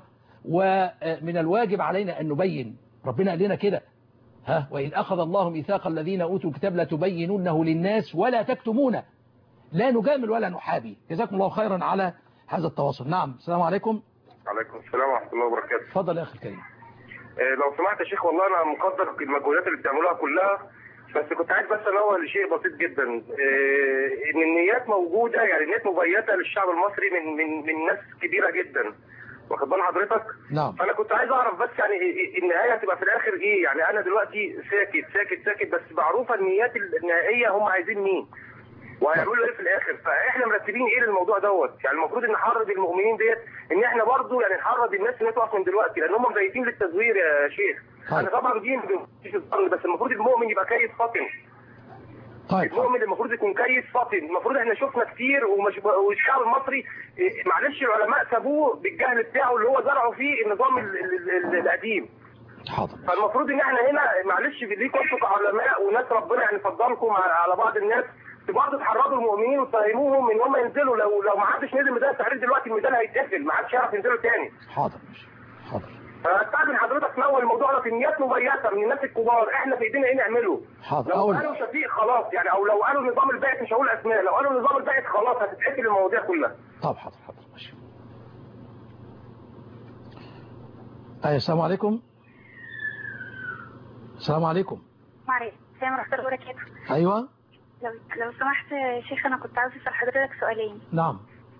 ومن الواجب علينا ان نبين ربنا قال لنا كده ها وإذ أخذ الله ميثاق الذين أوتوا الكتاب لتبيننه للناس ولا تكتمونه لا نجامل ولا نحابي جزاكم الله خيرا على هذا التواصل نعم السلام عليكم عليكم السلام ورحمه الله وبركاته اتفضل يا أخي الكريم آه، لو سمحت يا شيخ والله انا مقدر المجهودات اللي بتعملوها كلها بس كنت عايز بس انوه لشيء بسيط جدا آه، ان النيات موجوده يعني النيات مبيته للشعب المصري من من من ناس كبيره جدا واخد بال حضرتك؟ نعم فانا كنت عايز اعرف بس يعني إيه- إيه النهايه هتبقى في الاخر ايه؟ يعني انا دلوقتي ساكت ساكت ساكت بس معروفه النيات النهائيه هم عايزين مين؟ وهيعملوا ايه في الاخر؟ فاحنا مرتبين ايه للموضوع دوت؟ يعني المفروض ان نحرض المؤمنين ديت ان احنا برضو يعني نحرض الناس ان هي تقف من دلوقتي لان هم مبيتين للتزوير يا شيخ. طيب. انا طبعا دين مفيش الظن، بس المفروض المؤمن يبقى كيس فاطن. طيب المؤمن المفروض يكون كيس فاطن، المفروض احنا شفنا كتير ومش والشعب المصري إيه، معلش العلماء سابوه بالجهل بتاعه اللي هو زرعوا فيه النظام ال- ال- ال- القديم. حاضر فالمفروض ان احنا هنا معلش ليكم انتوا كعلماء وناس ربنا يعني فضلكم على على بعض الناس برضه تحرضوا المؤمنين وتفهموهم ان هم ينزلوا لو لو ما حدش نزل ميدان التحرير دلوقتي الميدان هيتقفل ما حدش يعرف ينزلوا تاني حاضر ماشي حاضر فاستاذن حضرتك تنول الموضوع ده في النيات مبيته من الناس الكبار احنا في ايدينا ايه نعمله حاضر لو أقول قالوا شفيق خلاص يعني او لو قالوا نظام البعث مش هقول اسماء لو قالوا نظام البعث خلاص هتتقفل المواضيع كلها طب حاضر حاضر ماشي أيوة السلام عليكم السلام عليكم معلش السلام ورحمة الله وبركاته أيوة لو لو سمحت يا شيخ أنا كنت عاوز أسأل حضرتك سؤالين نعم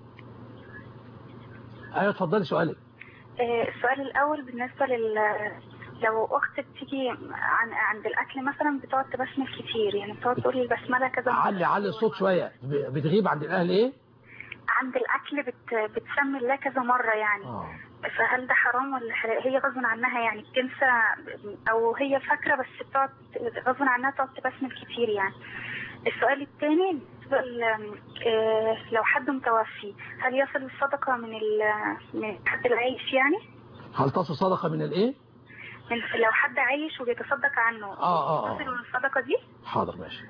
أيوة اتفضلي سؤالك آه، السؤال الأول بالنسبة لل لو أخت بتيجي عن عند الأكل مثلا بتقعد تبسمل كتير يعني بتقعد تقول البسملة كذا مرة. علي علي الصوت شوية ب- بتغيب عند الأهل إيه عند الأكل بت بتسمي الله كذا مرة يعني آه. فهل ده حرام ولا حلال هي غصب عنها يعني بتنسى او هي فاكره بس بتقعد غصب عنها تقعد تبسمل كتير يعني السؤال الثاني بالنسبة ل- آه، لو حد متوفي هل يصل الصدقه من ال- من حد العايش يعني هل تصل صدقة من الإيه من لو حد عايش وبيتصدق عنه آه آه آه تصل الصدقه دي حاضر ماشي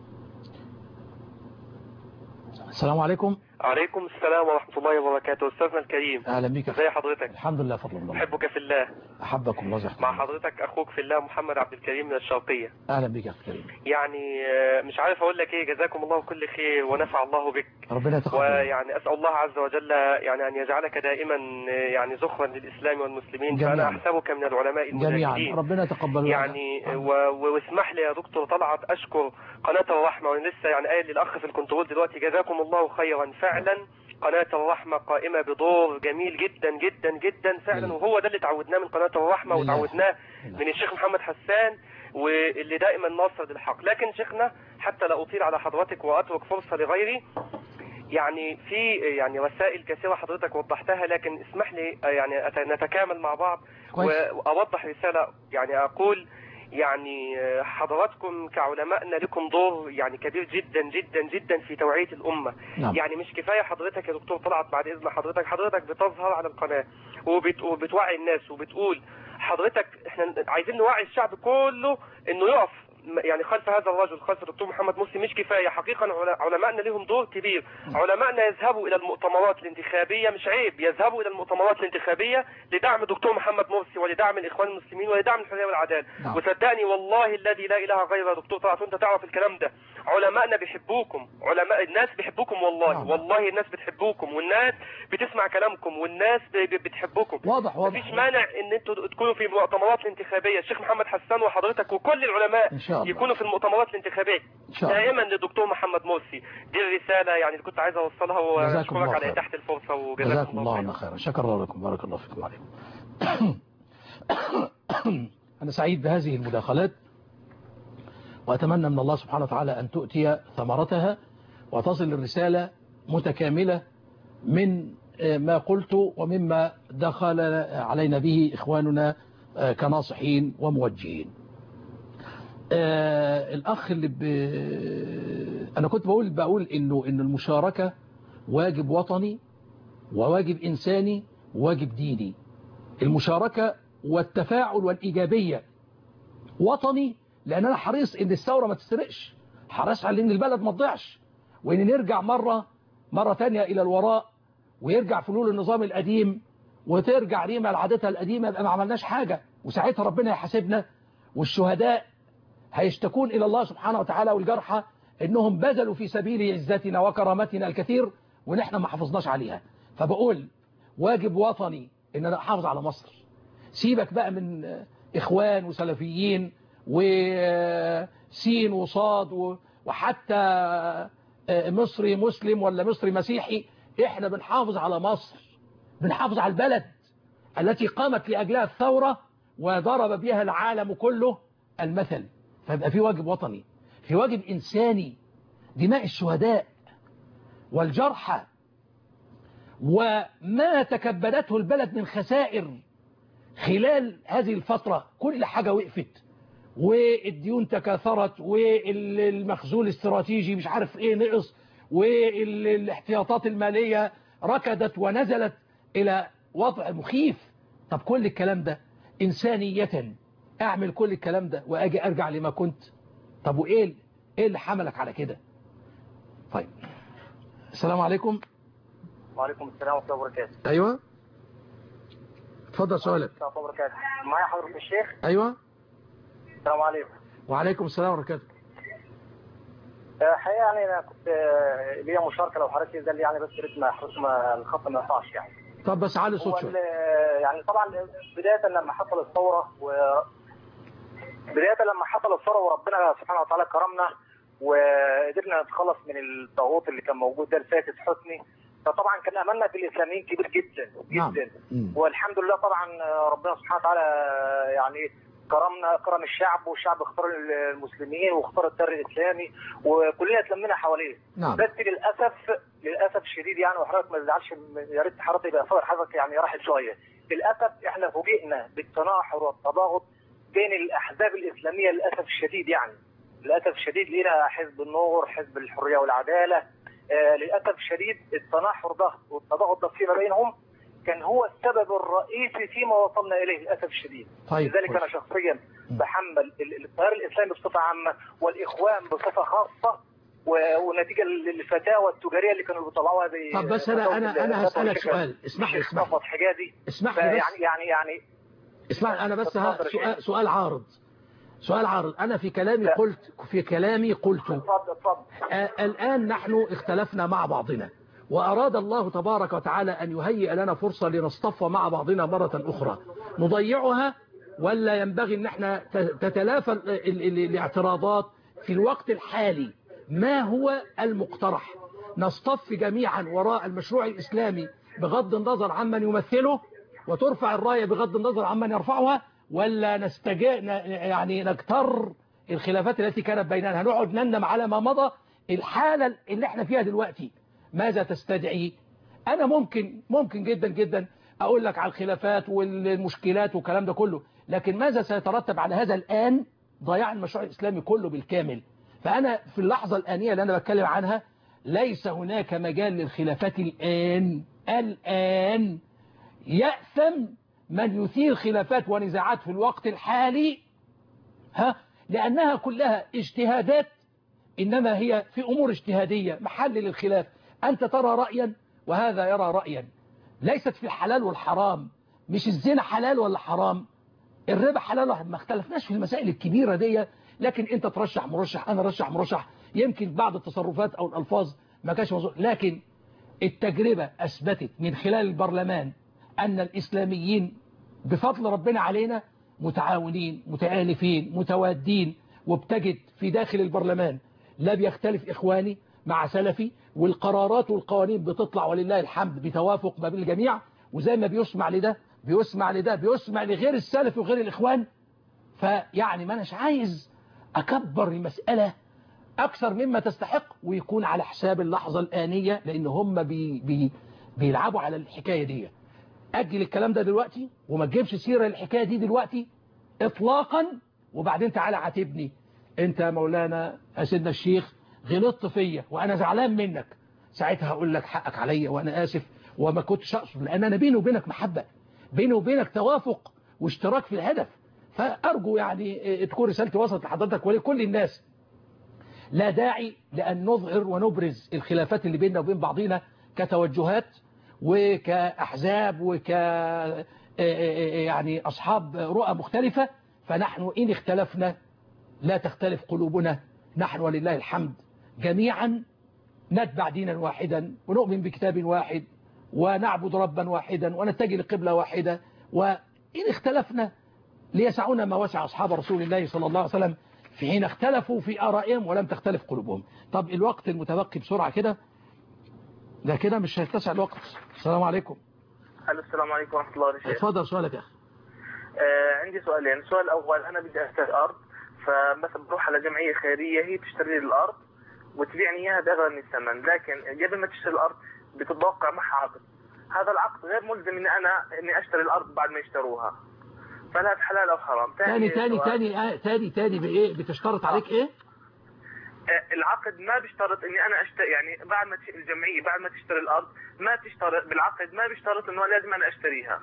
السلام عليكم عليكم السلام ورحمة الله وبركاته أستاذنا الكريم أهلا بك يا ازي حضرتك الحمد لله فضل الله أحبك في الله أحبكم الله يحفظكم. مع حضرتك أخوك في الله محمد عبد الكريم من الشرقية أهلا بك يا أخي الكريم يعني آه، مش عارف أقول لك إيه جزاكم الله كل خير ونفع الله بك ربنا يتقبل ويعني أسأل الله عز وجل يعني أن يجعلك دائما آه، يعني زخرا للإسلام والمسلمين جميعاً. فأنا أحسبك من العلماء جميعا المجاهدين ربنا يتقبل يعني و- و- واسمح لي يا دكتور طلعت اشكر قناه الرحمه وانا لسه يعني قايل للاخ في الكنترول دلوقتي جزاكم الله خيرا فعلا قناة الرحمة قائمة بدور جميل جدا جدا جدا فعلا وهو ده اللي تعودناه من قناة الرحمة بالله. وتعودناه من الشيخ محمد حسان واللي دائما ناصر للحق لكن شيخنا حتى لا أطيل على حضرتك وأترك فرصة لغيري يعني في يعني رسائل كثيرة حضرتك وضحتها لكن اسمح لي يعني أت- نتكامل مع بعض كويس. وأوضح رسالة يعني أقول يعني حضراتكم كعلمائنا لكم دور يعني كبير جدا جدا جدا في توعية الأمة نعم. يعني مش كفاية حضرتك يا دكتور طلعت بعد إذن حضرتك حضرتك بتظهر على القناة وبت... وبتوعي الناس وبتقول حضرتك احنا عايزين نوعي الشعب كله انه يقف م- يعني خلف هذا الرجل خلف الدكتور محمد مرسي مش كفايه حقيقه عل- علمائنا لهم دور كبير علمائنا يذهبوا الى المؤتمرات الانتخابيه مش عيب يذهبوا الى المؤتمرات الانتخابيه لدعم الدكتور محمد مرسي ولدعم الاخوان المسلمين ولدعم الحريه والعداله نعم. وصدقني والله الذي لا اله غيره يا دكتور طلعت وانت تعرف الكلام ده علمائنا بيحبوكم علماء الناس بيحبوكم والله نعم. والله الناس بتحبوكم والناس بتسمع كلامكم والناس ب- ب- بتحبكم واضح واضح مفيش مانع ان انتوا تكونوا في المؤتمرات الانتخابيه الشيخ محمد حسان وحضرتك وكل العلماء إن شاء الله. يكونوا في المؤتمرات الانتخابيه إن شاء الله. دائما للدكتور محمد مرسي دي الرساله يعني اللي كنت عايز اوصلها جزاكم الله واشكرك على خير. تحت الفرصه وجزاكم جزاكم الله الله عنا خير خيرا شكر الله لكم بارك الله فيكم عليكم أنا سعيد بهذه المداخلات وأتمنى من الله سبحانه وتعالى أن تؤتي ثمرتها وتصل الرسالة متكاملة من ما قلت ومما دخل علينا به إخواننا كناصحين وموجهين آه الأخ اللي ب... أنا كنت بقول بقول إنه إنه المشاركة واجب وطني وواجب إنساني وواجب ديني المشاركة والتفاعل والإيجابية وطني لأن أنا حريص إن الثورة ما تسرقش حريص على إن البلد ما تضيعش وإن نرجع مرة مرة تانية إلى الوراء ويرجع فلول النظام القديم وترجع ريما لعادتها القديمة يبقى ما عملناش حاجة وساعتها ربنا يحاسبنا والشهداء هيشتكون إلى الله سبحانه وتعالى والجرحى إنهم بذلوا في سبيل عزتنا وكرامتنا الكثير ونحن ما حافظناش عليها فبقول واجب وطني إن أنا أحافظ على مصر سيبك بقى من إخوان وسلفيين وسين وصاد وحتى مصري مسلم ولا مصري مسيحي احنا بنحافظ على مصر بنحافظ على البلد التي قامت لأجلها الثورة وضرب بها العالم كله المثل فيبقى في واجب وطني في واجب إنساني دماء الشهداء والجرحى وما تكبدته البلد من خسائر خلال هذه الفترة كل حاجة وقفت والديون تكاثرت والمخزون الاستراتيجي مش عارف ايه نقص والاحتياطات المالية ركدت ونزلت الى وضع مخيف طب كل الكلام ده انسانية اعمل كل الكلام ده واجي ارجع لما كنت طب وايه ايه اللي حملك على كده طيب السلام عليكم وعليكم السلام ورحمة الله وبركاته ايوه اتفضل سؤالك ورحمة الله وبركاته معايا حضرة الشيخ ايوه السلام عليكم وعليكم السلام ورحمة الله الحقيقة يعني أنا كنت آه، ليا مشاركة لو حضرتك يزال يعني بس ريت ما حضرتك ما الخط ما يقطعش يعني طب بس علي هو صوت ال- شوية يعني طبعا بداية لما حصل الثورة و بداية لما حصل الثورة وربنا سبحانه وتعالى كرمنا وقدرنا نتخلص من الضغوط اللي كان موجود ده لفاتت حسني فطبعا كان املنا في الاسلاميين كبير جدا نعم. جدا مم. والحمد لله طبعا ربنا سبحانه وتعالى يعني كرمنا كرم الشعب والشعب اختار المسلمين واختار التيار الاسلامي وكلنا اتلمينا حواليه نعم. بس للاسف للاسف الشديد يعني وحضرتك ما تزعلش من- يا ريت حضرتك يبقى صدر حضرتك يعني راحت شويه للاسف احنا فوجئنا بالتناحر والتضاغط بين الاحزاب الاسلاميه للاسف الشديد يعني للاسف الشديد لقينا حزب النور حزب الحريه والعداله آه للاسف الشديد التناحر ده والتضاغط ده فيما بينهم كان هو السبب الرئيسي فيما وصلنا اليه للاسف الشديد طيب، لذلك كويس. انا شخصيا بحمل ال- التيار الاسلامي بصفه عامه والاخوان بصفه خاصه و- ونتيجه للفتاوى التجاريه اللي كانوا بيطلعوها زي طب بس أنا- فتاوى أنا- أنا ال- هسألك الشيخ- سؤال. اسمح لي، الشيخ اسمح لي. صفوت حجازي اسمح لي بس. يعني يعني يعني اسمع أنا بس ها اتفضل يا سؤال, شيخ. سؤال عارض سؤال عارض أنا في كلامي لا. قلت في كلامي قلت اتفضل اتفضل آه، الآن نحن اختلفنا مع بعضنا وأراد الله تبارك وتعالى أن يهيئ لنا فرصة لنصطف مع بعضنا مرة أخرى نضيعها ولا ينبغي أن احنا ت- تتلافى ال- ال- ال- الاعتراضات في الوقت الحالي ما هو المقترح نصطف جميعا وراء المشروع الإسلامي بغض النظر عمن يمثله وترفع الراية بغض النظر عمن يرفعها ولا نستجاء يعني نكتر الخلافات التي كانت بيننا هنقعد نندم على ما مضى الحالة اللي احنا فيها دلوقتي ماذا تستدعي انا ممكن ممكن جدا جدا اقول لك على الخلافات والمشكلات والكلام ده كله لكن ماذا سيترتب على هذا الآن ضياع المشروع الإسلامي كله بالكامل فأنا في اللحظة الآنية اللي أنا بتكلم عنها ليس هناك مجال للخلافات الآن الآن يأثم من يثير خلافات ونزاعات في الوقت الحالي ها لأنها كلها اجتهادات إنما هي في أمور اجتهادية محل للخلاف أنت ترى رأيا وهذا يرى رأيا ليست في الحلال والحرام مش الزنا حلال ولا حرام الربا حلال ولا ما اختلفناش في المسائل الكبيرة دي لكن انت ترشح مرشح انا رشح مرشح يمكن بعض التصرفات او الالفاظ ما كانش مظبوط لكن التجربة اثبتت من خلال البرلمان ان الاسلاميين بفضل ربنا علينا متعاونين متآلفين متوادين وبتجد في داخل البرلمان لا بيختلف إخواني مع سلفي والقرارات والقوانين بتطلع ولله الحمد بتوافق ما بين الجميع وزي ما بيسمع لده بيسمع لده بيسمع لغير السلف وغير الإخوان فيعني ما أناش عايز أكبر المسألة أكثر مما تستحق ويكون على حساب اللحظة الآنية لأن هم بي بي بيلعبوا على الحكاية دي أجل الكلام ده دلوقتي وما تجيبش سيرة الحكاية دي دلوقتي إطلاقا وبعدين تعالى عاتبني أنت يا مولانا يا سيدنا الشيخ غلطت فيا وأنا زعلان منك ساعتها هقول لك حقك عليا وأنا آسف وما كنتش أقصد لأن أنا بيني وبينك محبة بيني وبينك توافق واشتراك في الهدف فأرجو يعني تكون رسالتي وصلت لحضرتك ولكل الناس لا داعي لأن نظهر ونبرز الخلافات اللي بيننا وبين بعضنا كتوجهات وكأحزاب وك يعني أصحاب رؤى مختلفة فنحن إن اختلفنا لا تختلف قلوبنا نحن ولله الحمد جميعا نتبع دينا واحدا ونؤمن بكتاب واحد ونعبد ربا واحدا ونتجه لقبلة واحدة وإن اختلفنا ليسعونا ما وسع أصحاب رسول الله صلى الله عليه وسلم في حين اختلفوا في آرائهم ولم تختلف قلوبهم طب الوقت المتبقي بسرعة كده ده كده مش هيتسع الوقت السلام عليكم الو السلام عليكم ورحمه الله وبركاته اتفضل سؤالك يا اخي آه عندي سؤالين السؤال الاول انا بدي اشتري ارض فمثلا بروح على جمعيه خيريه هي تشتري لي الارض وتبيعني اياها باغلى من الثمن لكن قبل ما تشتري الارض بتتوقع معها عقد هذا العقد غير ملزم اني انا اني اشتري الارض بعد ما يشتروها فهل هذا حلال او حرام تاني تاني سؤال. تاني آه تاني تاني بايه بتشترط عليك ايه آه، العقد ما بيشترط اني انا اشتري يعني بعد ما تش- الجمعيه بعد ما تشتري الارض ما تشترط بالعقد ما بيشترط انه لازم انا اشتريها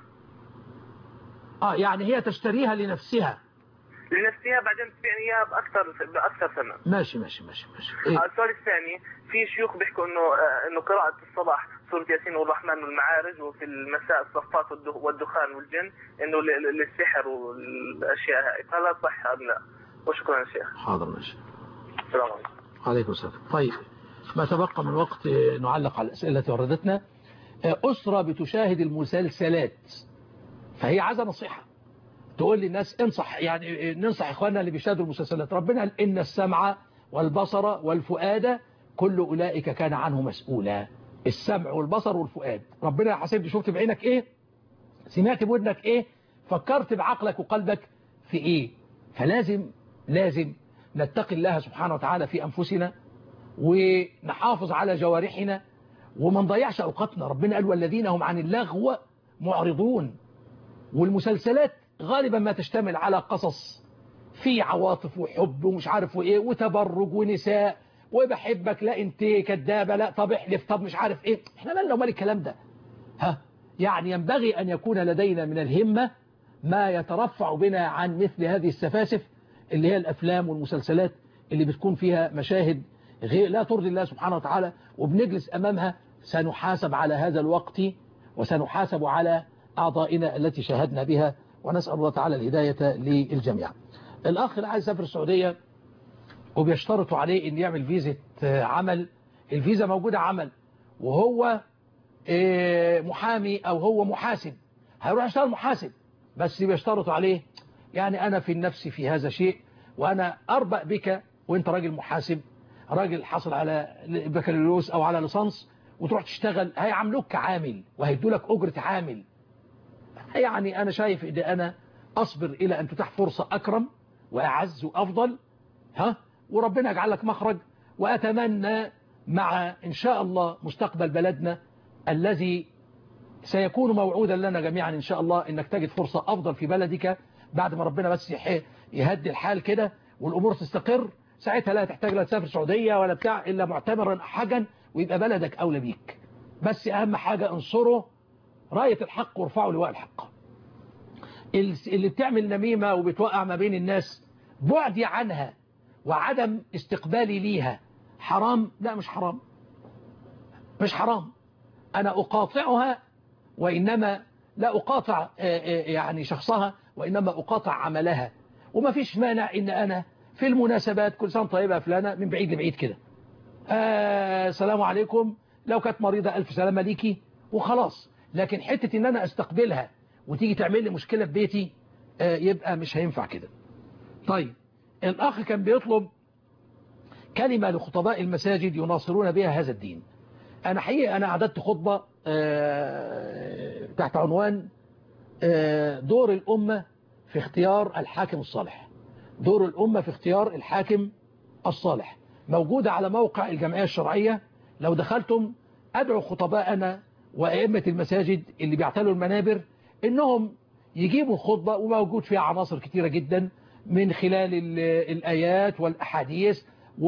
اه يعني هي تشتريها لنفسها لنفسها بعدين تبيعني اياها باكثر باكثر ثمن ماشي ماشي ماشي ماشي إيه؟ آه، السؤال الثاني في شيوخ بيحكوا انه آه، انه قراءة الصباح سورة ياسين والرحمن والمعارج وفي المساء الصفات والدخ- والدخان والجن انه ل- ل- للسحر والاشياء هاي فهل صح ام لا؟ وشكرا يا شيخ حاضر ماشي السلام عليكم عليكم السلام طيب ما تبقى من وقت آه، نعلق على الأسئلة التي وردتنا آه، أسرة بتشاهد المسلسلات فهي عايزة نصيحة تقول للناس انصح يعني آه، ننصح إخواننا اللي بيشاهدوا المسلسلات ربنا قال إن السمع والبصر والفؤاد كل أولئك كان عنه مسؤولا السمع والبصر والفؤاد ربنا يحاسبني شفت بعينك إيه سمعت بودنك إيه فكرت بعقلك وقلبك في إيه فلازم لازم نتقي الله سبحانه وتعالى في أنفسنا ونحافظ على جوارحنا وما نضيعش أوقاتنا ربنا قال والذين هم عن اللغو معرضون والمسلسلات غالبا ما تشتمل على قصص في عواطف وحب ومش عارف وايه وتبرج ونساء وبحبك لا انت كدابة لا طب احلف طب مش عارف ايه احنا مالنا ومال الكلام ده ها يعني ينبغي ان يكون لدينا من الهمة ما يترفع بنا عن مثل هذه السفاسف اللي هي الافلام والمسلسلات اللي بتكون فيها مشاهد غير لا ترضي الله سبحانه وتعالى وبنجلس امامها سنحاسب على هذا الوقت وسنحاسب على أعضائنا التي شاهدنا بها ونسأل الله تعالى الهداية للجميع الأخ اللي عايز يسافر السعودية وبيشترطوا عليه أن يعمل فيزة عمل الفيزا موجودة عمل وهو آه، محامي أو هو محاسب هيروح يشتغل محاسب بس بيشترطوا عليه يعني أنا في النفس في هذا شيء وأنا أربأ بك وأنت راجل محاسب راجل حصل على بكالوريوس او على ليسانس وتروح تشتغل هيعاملوك كعامل وهيدوا لك اجره عامل يعني انا شايف ان انا اصبر الى ان تتاح فرصه اكرم واعز وافضل ها وربنا يجعل لك مخرج واتمنى مع ان شاء الله مستقبل بلدنا الذي سيكون موعودا لنا جميعا ان شاء الله انك تجد فرصه افضل في بلدك بعد ما ربنا بس يح- يهدي الحال كده والامور تستقر ساعتها لا تحتاج لا تسافر السعوديه ولا بتاع الا معتمرا حاجا ويبقى بلدك اولى بيك بس اهم حاجه انصره رايه الحق وارفعوا لواء الحق اللي بتعمل نميمه وبتوقع ما بين الناس بعدي عنها وعدم استقبالي ليها حرام لا مش حرام مش حرام أنا أقاطعها وإنما لا أقاطع آه، آه، يعني شخصها وإنما أقاطع عملها وما فيش مانع إن أنا في المناسبات كل سنة طيبة يا فلانة من بعيد لبعيد كده آه سلام عليكم لو كانت مريضة ألف سلامة ليكي وخلاص لكن حتة إن أنا أستقبلها وتيجي تعمل لي مشكلة في بيتي آه يبقى مش هينفع كده طيب الأخ كان بيطلب كلمة لخطباء المساجد يناصرون بها هذا الدين أنا حقيقة أنا أعددت خطبة آه، تحت عنوان آه، دور الأمة في اختيار الحاكم الصالح دور الأمة في اختيار الحاكم الصالح موجودة على موقع الجمعية الشرعية لو دخلتم أدعو خطباءنا وأئمة المساجد اللي بيعتلوا المنابر إنهم يجيبوا خطبة وموجود فيها عناصر كتيرة جدا من خلال ال- الآيات والأحاديث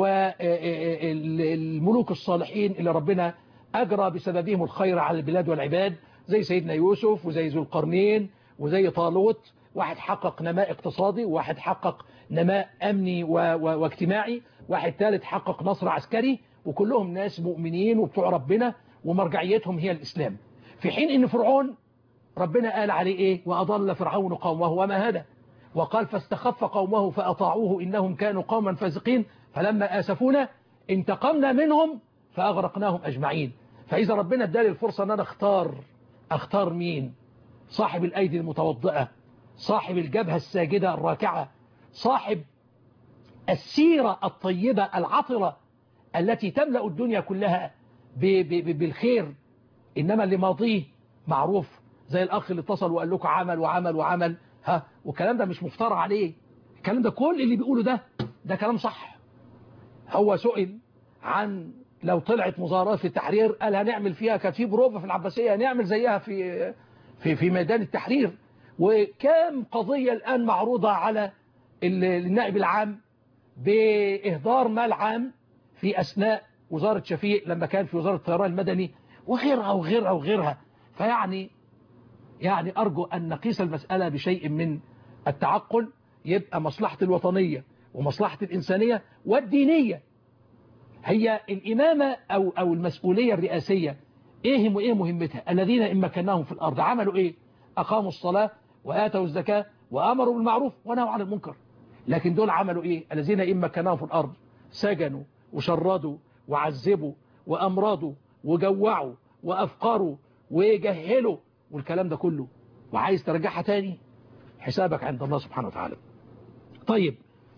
والملوك الصالحين اللي ربنا أجرى بسببهم الخير على البلاد والعباد زي سيدنا يوسف وزي ذو القرنين وزي طالوت واحد حقق نماء اقتصادي وواحد حقق نماء أمني و... و... واجتماعي واحد ثالث حقق نصر عسكري وكلهم ناس مؤمنين وبتوع ربنا ومرجعيتهم هي الإسلام في حين ان فرعون ربنا قال عليه ايه وأضل فرعون قومه وما هدى وقال فاستخف قومه فأطاعوه إنهم كانوا قوما فاسقين فلما آسفونا انتقمنا منهم فأغرقناهم أجمعين فإذا ربنا ادالي الفرصة أن أنا أختار أختار مين صاحب الأيدي المتوضئة صاحب الجبهة الساجدة الراكعة صاحب السيرة الطيبة العطرة التي تملأ الدنيا كلها ب ب ب بالخير إنما اللي ماضيه معروف زي الأخ اللي اتصل وقال لكم عمل وعمل وعمل ها والكلام ده مش مفترى عليه الكلام ده كل اللي بيقوله ده ده كلام صح هو سئل عن لو طلعت مظاهرات في التحرير قال هنعمل فيها كانت في بروفة في العباسية هنعمل زيها في في في ميدان التحرير وكم قضية الآن معروضة على ال- النائب العام بإهدار مال عام في أثناء وزارة شفيق لما كان في وزارة الطيران المدني وغيرها وغيرها وغيرها فيعني يعني أرجو أن نقيس المسألة بشيء من التعقل يبقى مصلحة الوطنية ومصلحة الإنسانية والدينية هي الإمامة أو, أو المسؤولية الرئاسية إيه وإيه مهمتها الذين إن مكناهم في الأرض عملوا إيه أقاموا الصلاة وآتوا الزكاة وأمروا بالمعروف ونهوا عن المنكر لكن دول عملوا إيه الذين إن مكناهم في الأرض سجنوا وشردوا وعذبوا وأمرضوا وجوعوا وأفقروا وجهلوا والكلام ده كله وعايز ترجعها تاني حسابك عند الله سبحانه وتعالى طيب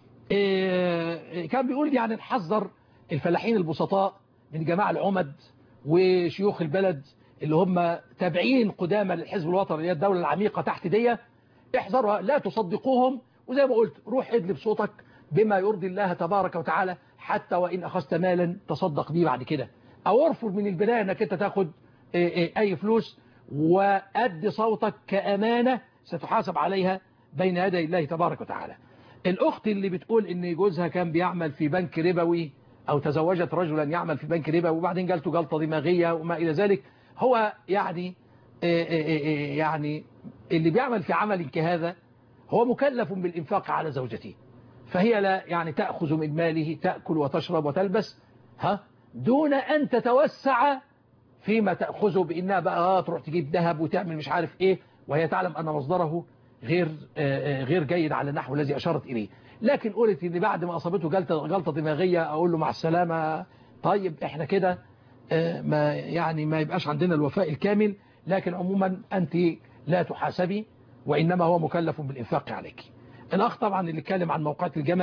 إيه كان بيقول يعني نحذر الفلاحين البسطاء من جماعة العمد وشيوخ البلد اللي هم تابعين قدامى للحزب الوطني اللي هي الدولة العميقة تحت دي احذرها لا تصدقوهم وزي ما قلت روح ادلب صوتك بما يرضي الله تبارك وتعالى حتى وإن أخذت مالا تصدق بيه بعد كده أو ارفض من البداية أنك أنت تاخد إيه إيه أي فلوس وأد صوتك كأمانة ستحاسب عليها بين يدي الله تبارك وتعالى الأخت اللي بتقول إن جوزها كان بيعمل في بنك ربوي أو تزوجت رجلا يعمل في بنك ربوي وبعدين جالته جلطة دماغية وما إلى ذلك هو يعني إيه إيه إيه يعني اللي بيعمل في عمل كهذا هو مكلف بالإنفاق على زوجته فهي لا يعني تأخذ من ماله تأكل وتشرب وتلبس ها دون أن تتوسع فيما تأخذه بإنها بقى آه تروح تجيب ذهب وتعمل مش عارف إيه وهي تعلم أن مصدره غير آه غير جيد على النحو الذي أشارت إليه لكن قلت إن بعد ما أصابته جلطة, جلطة دماغية أقول له مع السلامة طيب إحنا كده آه ما يعني ما يبقاش عندنا الوفاء الكامل لكن عموما أنت لا تحاسبي وإنما هو مكلف بالإنفاق عليك الأخ طبعا اللي اتكلم عن موقعة الجمل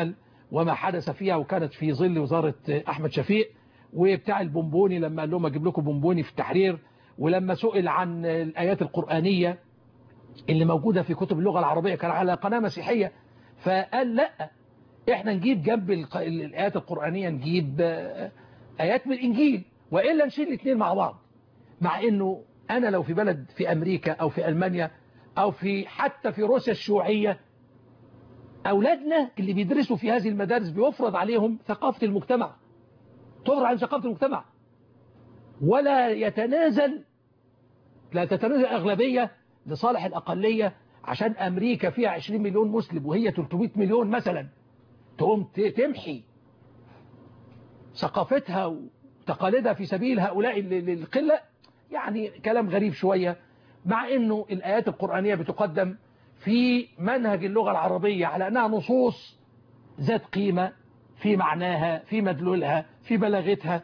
وما حدث فيها وكانت في ظل وزارة أحمد شفيق وبتاع البونبوني لما قال لهم أجيب لكم بونبوني في التحرير ولما سئل عن الآيات القرآنية اللي موجودة في كتب اللغة العربية كان على قناة مسيحية فقال لا احنا نجيب جنب الق- الآيات القرآنية نجيب آه، آيات من الإنجيل وإلا نشيل الاثنين مع بعض مع انه انا لو في بلد في امريكا او في المانيا او في حتى في روسيا الشيوعية اولادنا اللي بيدرسوا في هذه المدارس بيفرض عليهم ثقافة المجتمع تفرض عن ثقافة المجتمع ولا يتنازل لا تتنازل اغلبية لصالح الاقلية عشان امريكا فيها 20 مليون مسلم وهي 300 مليون مثلا تقوم ت- تمحي ثقافتها وتقاليدها في سبيل هؤلاء ال- ال- القلة يعني كلام غريب شوية مع انه الآيات القرآنية بتقدم في منهج اللغة العربية على أنها نصوص ذات قيمة في معناها في مدلولها في بلاغتها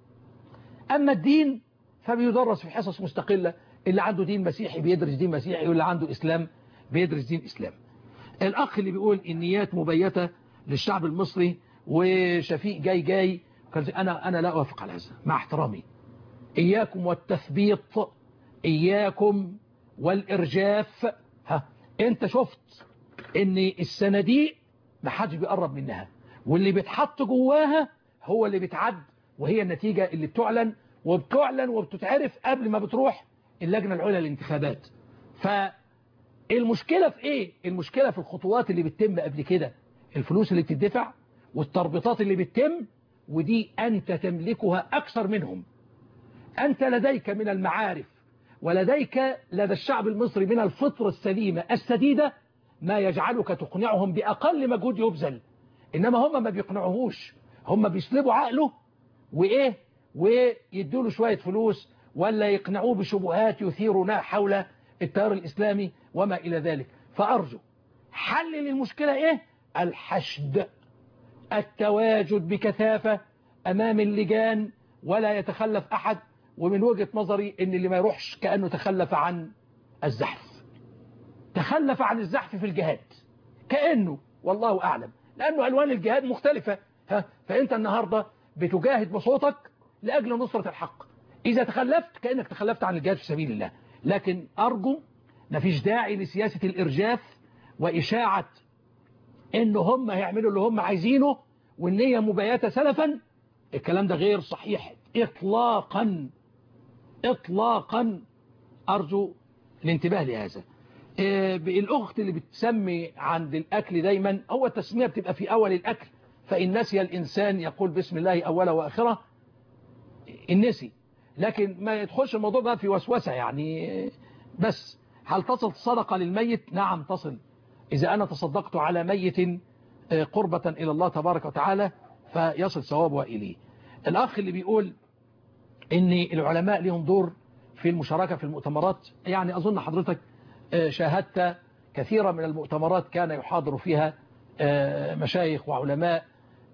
أما الدين فبيدرس في حصص مستقلة اللي عنده دين مسيحي بيدرس دين مسيحي واللي عنده إسلام بيدرس دين إسلام الأخ اللي بيقول النيات مبيتة للشعب المصري وشفيق جاي جاي كان- أنا أنا لا أوافق على هذا مع احترامي إياكم والتثبيط إياكم والإرجاف ها أنت شفت إن الصناديق ما حدش بيقرب منها واللي بيتحط جواها هو اللي بيتعد وهي النتيجة اللي بتعلن وبتعلن وبتتعرف قبل ما بتروح اللجنة العليا للانتخابات فالمشكلة في ايه المشكلة في الخطوات اللي بتتم قبل كده الفلوس اللي بتدفع والتربيطات اللي بتتم ودي أنت تملكها أكثر منهم أنت لديك من المعارف ولديك لدى الشعب المصري من الفطرة السليمة السديدة ما يجعلك تقنعهم بأقل مجهود يبذل إنما هم ما بيقنعوهوش هم بيسلبوا عقله وإيه ويدوا له شوية فلوس ولا يقنعوه بشبهات يثيرنا حول التيار الإسلامي وما إلى ذلك فأرجو حل للمشكلة إيه الحشد التواجد بكثافة أمام اللجان ولا يتخلف أحد ومن وجهة نظري ان اللي ما يروحش كأنه تخلف عن الزحف تخلف عن الزحف في الجهاد كأنه والله أعلم لأنه ألوان الجهاد مختلفة ها فأنت النهاردة بتجاهد بصوتك لأجل نصرة الحق إذا تخلفت كأنك تخلفت عن الجهاد في سبيل الله لكن أرجو مفيش داعي لسياسة الإرجاف وإشاعة إن هم هيعملوا اللي هم عايزينه والنية مبيتة سلفا الكلام ده غير صحيح إطلاقا إطلاقا أرجو الانتباه لهذا آه، الأخت اللي بتسمي عند الأكل دايما هو التسمية بتبقى في أول الأكل فإن نسي الإنسان يقول بسم الله أوله وآخره النسي لكن ما يدخلش الموضوع بقى في وسوسة يعني بس هل تصل الصدقة للميت نعم تصل إذا أنا تصدقت على ميت آه، قربة إلى الله تبارك وتعالى فيصل ثوابها إليه الأخ اللي بيقول ان العلماء لهم دور في المشاركة في المؤتمرات يعني أظن حضرتك آه، شاهدت كثيرا من المؤتمرات كان يحاضر فيها آه، مشايخ وعلماء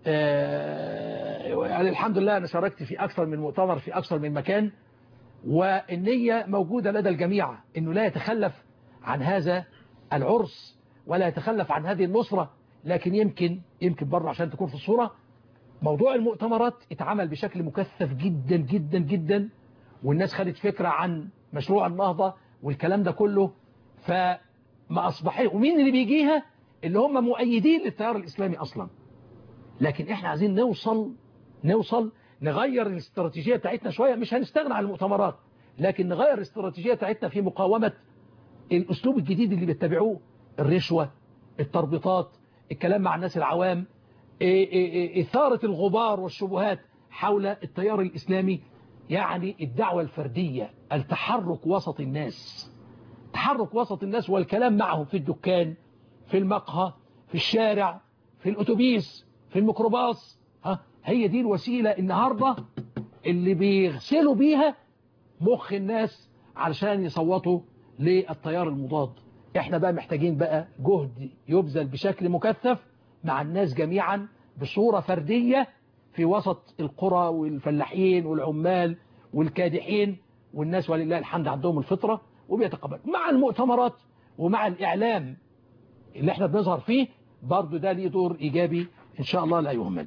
آه، يعني الحمد لله أنا شاركت في أكثر من مؤتمر في أكثر من مكان والنية موجودة لدى الجميع أنه لا يتخلف عن هذا العرس ولا يتخلف عن هذه النصرة لكن يمكن يمكن برضه عشان تكون في الصورة موضوع المؤتمرات اتعمل بشكل مكثف جدا جدا جدا والناس خدت فكرة عن مشروع النهضة والكلام ده كله فما أصبح ومين اللي بيجيها اللي هم مؤيدين للتيار الإسلامي أصلا لكن احنا عايزين نوصل نوصل نغير الاستراتيجية بتاعتنا شوية مش هنستغنى عن المؤتمرات لكن نغير الاستراتيجية بتاعتنا في مقاومة الأسلوب الجديد اللي بيتبعوه الرشوة التربيطات الكلام مع الناس العوام إيه إيه إيه إثارة الغبار والشبهات حول التيار الإسلامي يعني الدعوة الفردية التحرك وسط الناس تحرك وسط الناس والكلام معهم في الدكان في المقهى في الشارع في الأتوبيس في الميكروباص ها هي دي الوسيلة النهاردة اللي بيغسلوا بيها مخ الناس علشان يصوتوا للتيار المضاد احنا بقى محتاجين بقى جهد يبذل بشكل مكثف مع الناس جميعا بصورة فردية في وسط القرى والفلاحين والعمال والكادحين والناس ولله الحمد عندهم الفطرة وبيتقبل مع المؤتمرات ومع الإعلام اللي احنا بنظهر فيه برضو ده ليه دور إيجابي إن شاء الله لا يهمل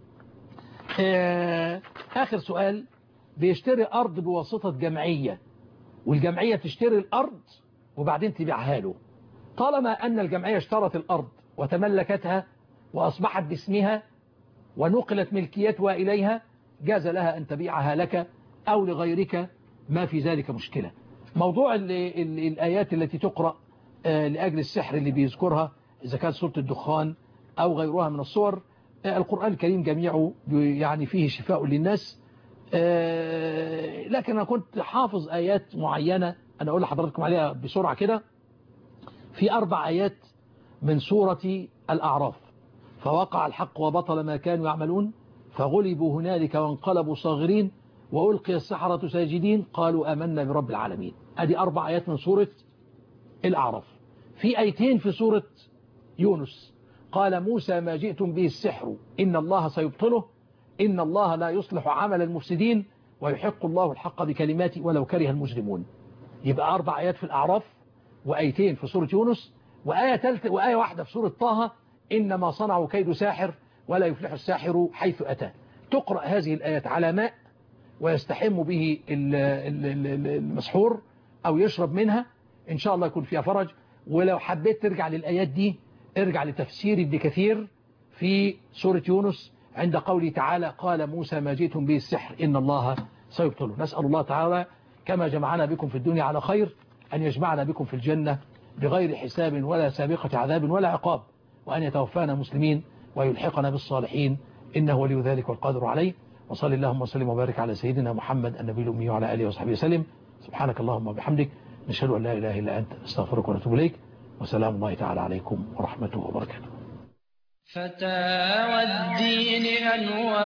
آه، آخر سؤال بيشتري أرض بواسطة جمعية والجمعية تشتري الأرض وبعدين تبيعها له طالما أن الجمعية اشترت الأرض وتملكتها وأصبحت باسمها ونقلت ملكيتها إليها جاز لها أن تبيعها لك أو لغيرك ما في ذلك مشكلة موضوع ال ال الآيات التي تقرأ آه، لأجل السحر اللي بيذكرها إذا كانت سورة الدخان أو غيرها من الصور آه، القرآن الكريم جميعه بي- يعني فيه شفاء للناس آه، لكن أنا كنت حافظ آيات معينة أنا أقول لحضراتكم عليها بسرعة كده في أربع آيات من سورة الأعراف فوقع الحق وبطل ما كانوا يعملون فغلبوا هنالك وانقلبوا صاغرين وألقي السحرة ساجدين قالوا آمنا برب العالمين أدي أربع آيات من سورة الأعراف في آيتين في سورة يونس قال موسى ما جئتم به السحر إن الله سيبطله إن الله لا يصلح عمل المفسدين ويحق الله الحق بكلماته ولو كره المجرمون يبقى أربع آيات في الأعراف وآيتين في سورة يونس وآية ثالثة وآية واحدة في سورة طه إنما صنعوا كيد ساحر ولا يفلح الساحر حيث أتى تقرأ هذه الآيات على ماء ويستحم به ال- ال- ال- ال- المسحور أو يشرب منها إن شاء الله يكون فيها فرج ولو حبيت ترجع للآيات دي ارجع لتفسير ابن كثير في سورة يونس عند قوله تعالى قال موسى ما جئتم به السحر إن الله سيبطله نسأل الله تعالى كما جمعنا بكم في الدنيا على خير أن يجمعنا بكم في الجنة بغير حساب ولا سابقة عذاب ولا عقاب وأن يتوفانا مسلمين ويلحقنا بالصالحين إنه ولي ذلك والقادر عليه وصل اللهم وسلم وبارك على سيدنا محمد النبي الأمي وعلى آله وصحبه وسلم سبحانك اللهم وبحمدك نشهد أن لا إله إلا أنت نستغفرك ونتوب إليك وسلام الله تعالى عليكم ورحمته وبركاته فتاوى الدين أنوار